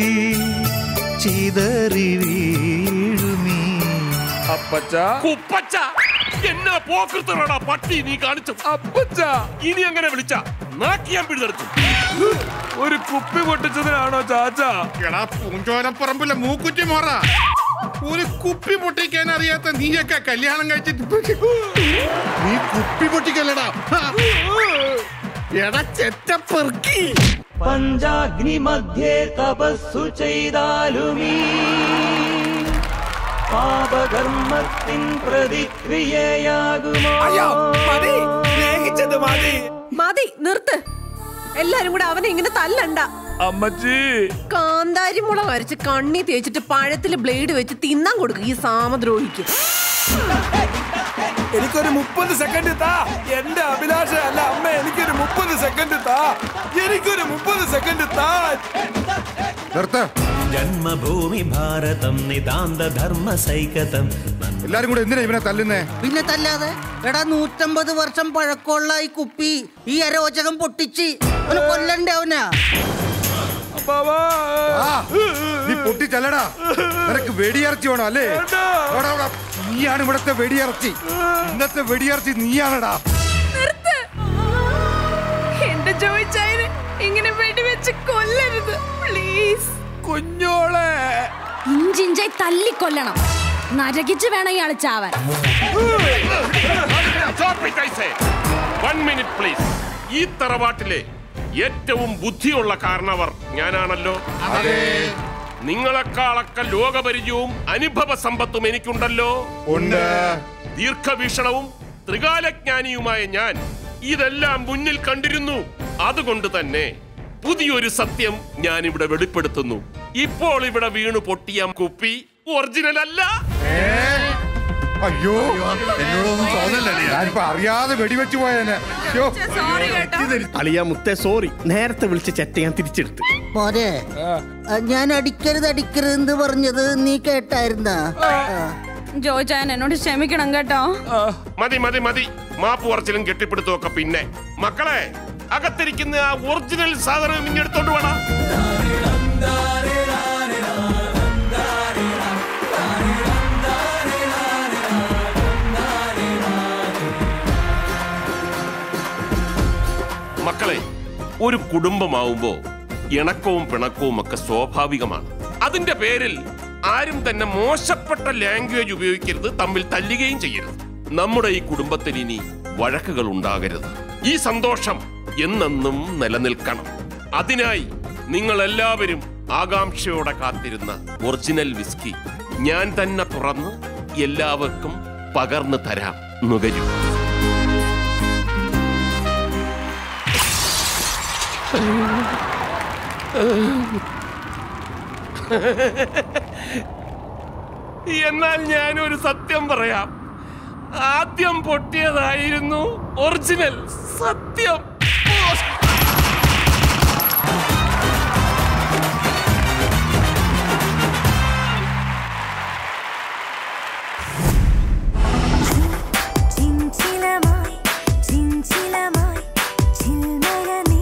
ചിതറി വീഴുമീ അപ്പച്ച കുപ്പച്ച എന്നാ പോക്കൃത്തടാ പട്ടി നീ കാണിച്ചു അപ്പച്ച ഇനി അങ്ങനെ വിളിച്ച നാക്കിയാൻ പിഴുതെടുത്തു ഒരു കുപ്പി പൊട്ടിച്ചതിനാണോ ചാച്ച എടാ പൂഞ്ചോരപ്പറമ്പിലെ മൂക്കുറ്റി മോറ ഒരു കുപ്പി പൊട്ടിക്കാൻ അറിയാത്ത നീയൊക്കെ കല്യാണം കഴിച്ചിട്ട് നീ കുപ്പി പൊട്ടിക്കല്ലടാ എടാ ചെറ്റപ്പെറുക്കി പഞ്ചാഗ്നി മധ്യേ തപസ്സു ചെയ്താലുമീ പാപകർമ്മത്തിൻ പ്രതിക്രിയയാകുമോ മതി നിർത്ത് എല്ലാരും കൂടെ അവനെ ഇങ്ങനെ തല്ലണ്ട അമ്മച്ചി കാന്താരി മുളക് അരച്ച് കണ്ണി തേച്ചിട്ട് പഴത്തില് ബ്ലേഡ് വെച്ച് തിന്നാൻ കൊടുക്കും ഈ സാമദ്രോഹിക്ക് എനിക്കൊരു മുപ്പത് സെക്കൻഡ് താ എന്റെ അഭിലാഷ അല്ല അമ്മ എനിക്കൊരു മുപ്പത് സെക്കൻഡ് താ എനിക്കൊരു മുപ്പത് സെക്കൻഡ് താ നിർത്ത് ജന്മഭൂമി ഭാരതം നിതാന്ത ധർമ്മ സൈകതം എല്ലാരും കൂടെ എന്തിനാ ഇവനെ തല്ലുന്നേ പിന്നെ തല്ലാതെ എടാ നൂറ്റമ്പത് വർഷം പഴക്കമുള്ള ഈ കുപ്പി ഈ അരോചകം പൊട്ടിച്ച് അവനെ കൊല്ലണ്ടേ അവനാ ആ, നീ പൊട്ടിച്ചല്ലടാ നിനക്ക് വെടിയിറച്ചി വേണോ അല്ലേ എടാ, എടാ, നീയാണ് ഇവിടത്തെ വെടിയിറച്ചി ഇന്നത്തെ വെടിയിറച്ചി നീയാണടാ നിർത്ത് എന്റെ ചോദിച്ചതിന് ഇങ്ങനെ വെടിവെച്ച് കൊല്ലരുത് പ്ലീസ് കുഞ്ഞോളെ ഇഞ്ചിഞ്ചായി തല്ലിക്കൊല്ലണം നരകിച്ച് വേണം ഇയാൾ ചാവാൻ വൺ മിനിറ്റ് പ്ലീസ് ഈ തറവാട്ടിലെ ഏറ്റവും ബുദ്ധിയുള്ള കാരണവർ ഞാനാണല്ലോ നിങ്ങളെക്കാളൊക്കെ ലോകപരിചയവും അനുഭവ സമ്പത്തും എനിക്കുണ്ടല്ലോ ഉണ്ട് ദീർഘവീക്ഷണവും ത്രികാലജ്ഞാനിയുമായ ഞാൻ ഇതെല്ലാം മുന്നിൽ കണ്ടിരുന്നു അതുകൊണ്ട് തന്നെ പുതിയൊരു സത്യം ഞാൻ ഇവിടെ വെളിപ്പെടുത്തുന്നു ഇപ്പോൾ ഇവിടെ വീണു പൊട്ടിയ കുപ്പി ഒറിജിനൽ അല്ല അയ്യോ എന്നോടൊന്നും തോന്നല്ലേ ഞാനിപ്പോ അറിയാതെ വെടിവെച്ച് പോയേനെ അയ്യോ. അളിയ മുത്തേ സോറി നേരത്തെ വിളിച്ച ചെറ്റ ഞാൻ തിരിച്ചെടുത്ത് മോനെ ആ, ഞാൻ അടിക്കരുത് അടിക്കരുത് എന്ന് പറഞ്ഞത് നീ കേട്ടായിരുന്നാ ജോയിച്ചാൻ എന്നോട് ക്ഷമിക്കണം കേട്ടോ മതി മതി മതി മാപ്പ് പറച്ചിലും കെട്ടിപ്പിടുത്തവും ഒക്കെ പിന്നെ മക്കളെ അകത്തിരിക്കുന്ന ആ ഒറിജിനൽ സാധനം ഇങ്ങെടുത്തോണ്ട് വേണം മക്കളെ ഒരു കുടുംബമാവുമ്പോ ഇണക്കവും പിണക്കവും ഒക്കെ സ്വാഭാവികമാണ് അതിന്റെ പേരിൽ ആരും തന്നെ മോശപ്പെട്ട ലാംഗ്വേജ് ഉപയോഗിക്കരുത് തമ്മിൽ തല്ലുകയും ചെയ്യരുത് നമ്മുടെ ഈ കുടുംബത്തിൽ ഇനി വഴക്കുകൾ ഉണ്ടാകരുത് ഈ സന്തോഷം എന്നെന്നും നിലനിൽക്കണം അതിനായി നിങ്ങൾ എല്ലാവരും ആകാംക്ഷയോടെ കാത്തിരുന്ന ഒറിജിനൽ വിസ്കി ഞാൻ തന്നെ തുറന്ന് എല്ലാവർക്കും പകർന്നു തരാം നുകരൂ എന്നാൽ ഞാനൊരു സത്യം പറയാം ആദ്യം പൊട്ടിയതായിരുന്നു ഒറിജിനൽ സത്യം ചിഞ്ചിലമായി ചിഞ്ചിലമായി ചിൽമഴ നീ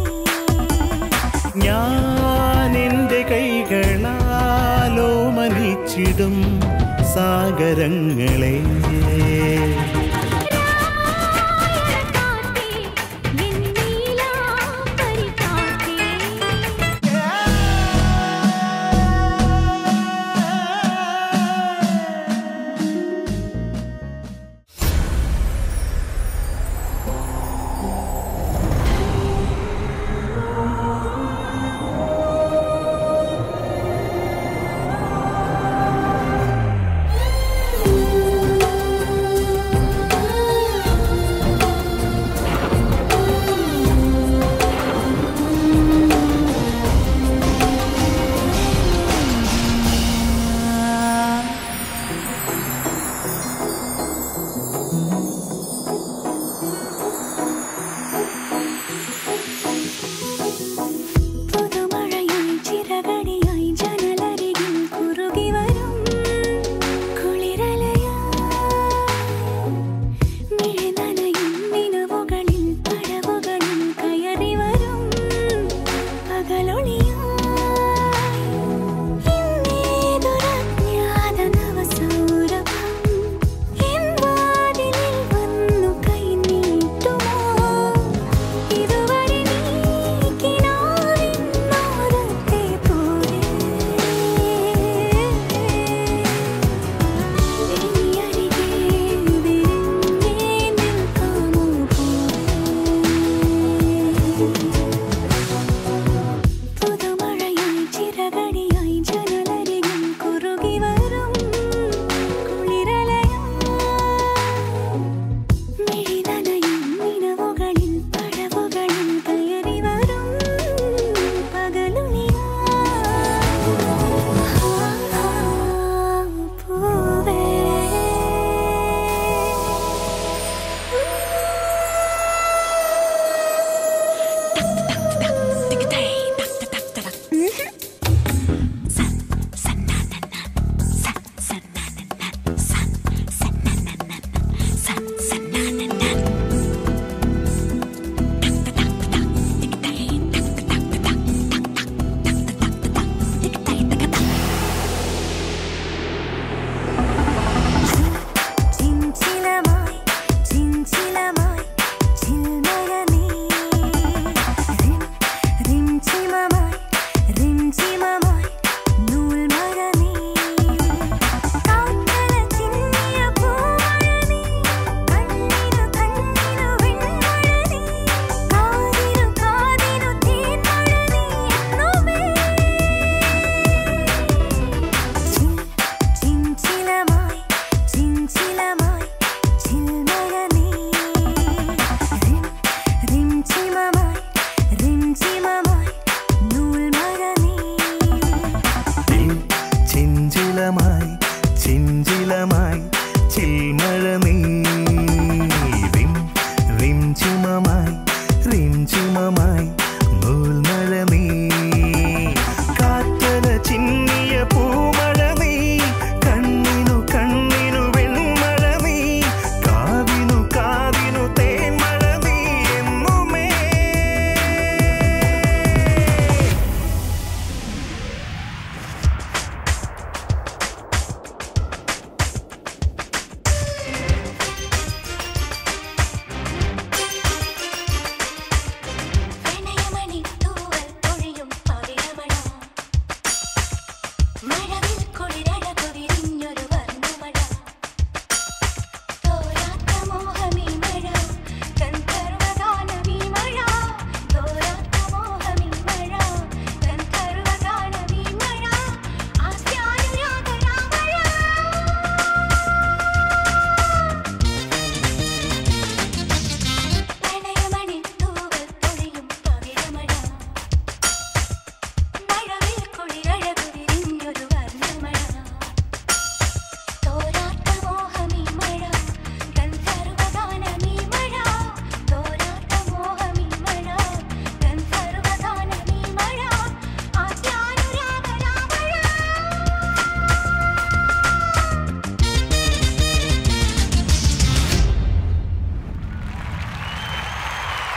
ഞാൻ എൻ്റെ കൈകളാലോ മനിച്ചിടും സാഗരങ്ങളെ ിൽ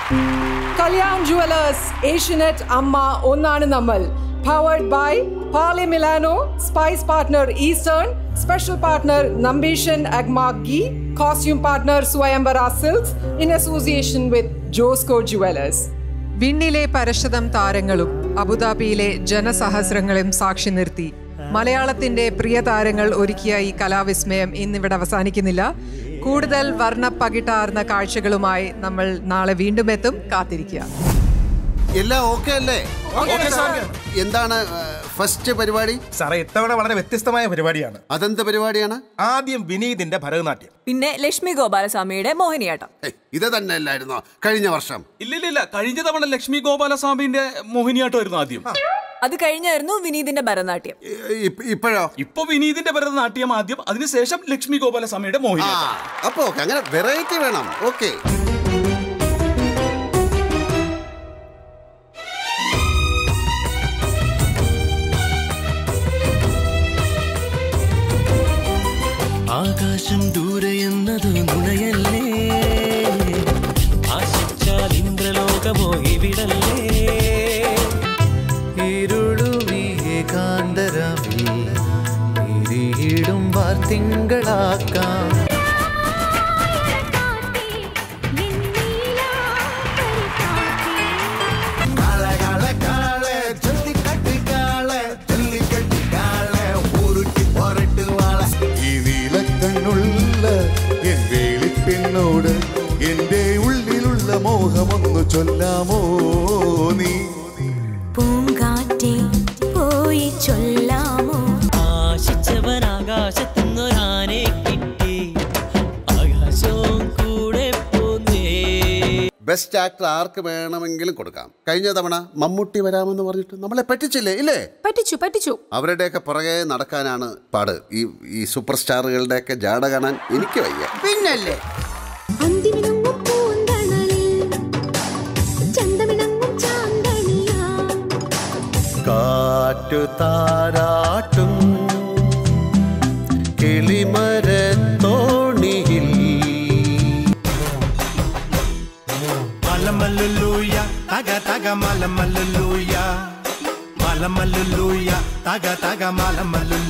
കല്യാൺ ജുവലേഴ്സ് ഏഷ്യനെറ്റ് അമ്മ ഒന്നാണ് നമ്മൾ പവർഡ് ബൈ പാലി മിലാനോ spice partner eastern special partner Nambeesan അഗ്മാ ഗി costume partner Swayamvara silks in association with Josco jewellers വിണ്ണിലെ പരശതം താരങ്ങളും അബുദാബിയിലെ ജനസഹസ്രങ്ങളും സാക്ഷി നിർത്തി മലയാളത്തിന്റെ പ്രിയ താരങ്ങൾ ഒരുക്കിയ ഈ കലാവിസ്മയം ഇന്നിവിടെ അവസാനിക്കുന്നില്ല കൂടുതൽ വർണ്ണ പകിട്ടാർന്ന കാഴ്ചകളുമായി നമ്മൾ നാളെ വീണ്ടും എത്തും കാത്തിരിക്കുക എല്ലാം ഓക്കെ അല്ലേ ഓക്കേ, സാർ. എന്താണ് ഫസ്റ്റ് പരിപാടി സാറേ ഇത്തവണ വളരെ വ്യത്യസ്തമായ പരിപാടിയാണ് അതെന്ത് പരിപാടിയാണ് ആദ്യം വിനീതിന്റെ ഭരതനാട്യം പിന്നെ ലക്ഷ്മി ഗോപാലസ്വാമിയുടെ മോഹിനിയാട്ടം ഇത് തന്നെ അല്ലായിരുന്നോ കഴിഞ്ഞ വർഷം ഇല്ലില്ല കഴിഞ്ഞ തവണ ലക്ഷ്മി ഗോപാലസ്വാമിന്റെ മോഹിനിയാട്ടമായിരുന്നു ആദ്യം അത് കഴിഞ്ഞായിരുന്നു വിനീതിന്റെ ഭരതനാട്യം ഇപ്പോഴോ ഇപ്പൊ വിനീതിന്റെ ഭരതനാട്യം ആദ്യം അതിനുശേഷം ലക്ഷ്മി ഗോപാലസ്വാമിയുടെ മോഹിനിയാട്ടം അപ്പൊ ഓക്കെ അങ്ങനെ വെറൈറ്റി വേണം ഓക്കെ ആകാശം ദൂരെ എന്നതു നുണയല്ലേ ആശിച്ചാൽ ഇന്ദ്രലോകമോ ഇവിടല്ലേ ഇരുളുമീകാന്തരമേ ഇരിയിടും വാർത്തിങ്കളാക്കാം ഈ നീലക്കണ്ണുള്ള എൻ വേളിപ്പെണ്ണോട് എന്റെ ഉള്ളിലുള്ള മോഹമൊന്നു ചൊല്ലാമോ നീ പൂങ്കാറ്റെ പോയി ചൊല്ലാമോ ആശിച്ചവൻ ആകാശത്തുനിന്നൊരാനെ കിട്ടി ആകാശവും കൂടെ പോന്നേ ബെസ്റ്റ് ആക്ടർ ആർക്ക് വേണമെങ്കിലും കൊടുക്കാം കഴിഞ്ഞ തവണ മമ്മൂട്ടി വരാമെന്ന് പറഞ്ഞിട്ട് നമ്മളെ പറ്റിച്ചില്ലേ ഇല്ലേ പറ്റിച്ചു പറ്റിച്ചു അവരുടെയൊക്കെ പുറകെ നടക്കാനാണ് പാട് ഈ ഈ സൂപ്പർ സ്റ്റാറുകളുടെയൊക്കെ ജാട കാണാൻ എനിക്ക് വയ്യ പിന്നല്ലേ അന്തിമിനുങ്ങും പൂന്തണലിൽ ചന്തമിണങ്ങും ചാന്തണിയാ കാറ്റു താരാട്ടും കിളിമരത്തോണിയിൽ മലമല്ലുലൂയ തക തക മലമല്ലുലൂയ മലമല്ലുലൂയ തക തക മലമല്ലുലൂയ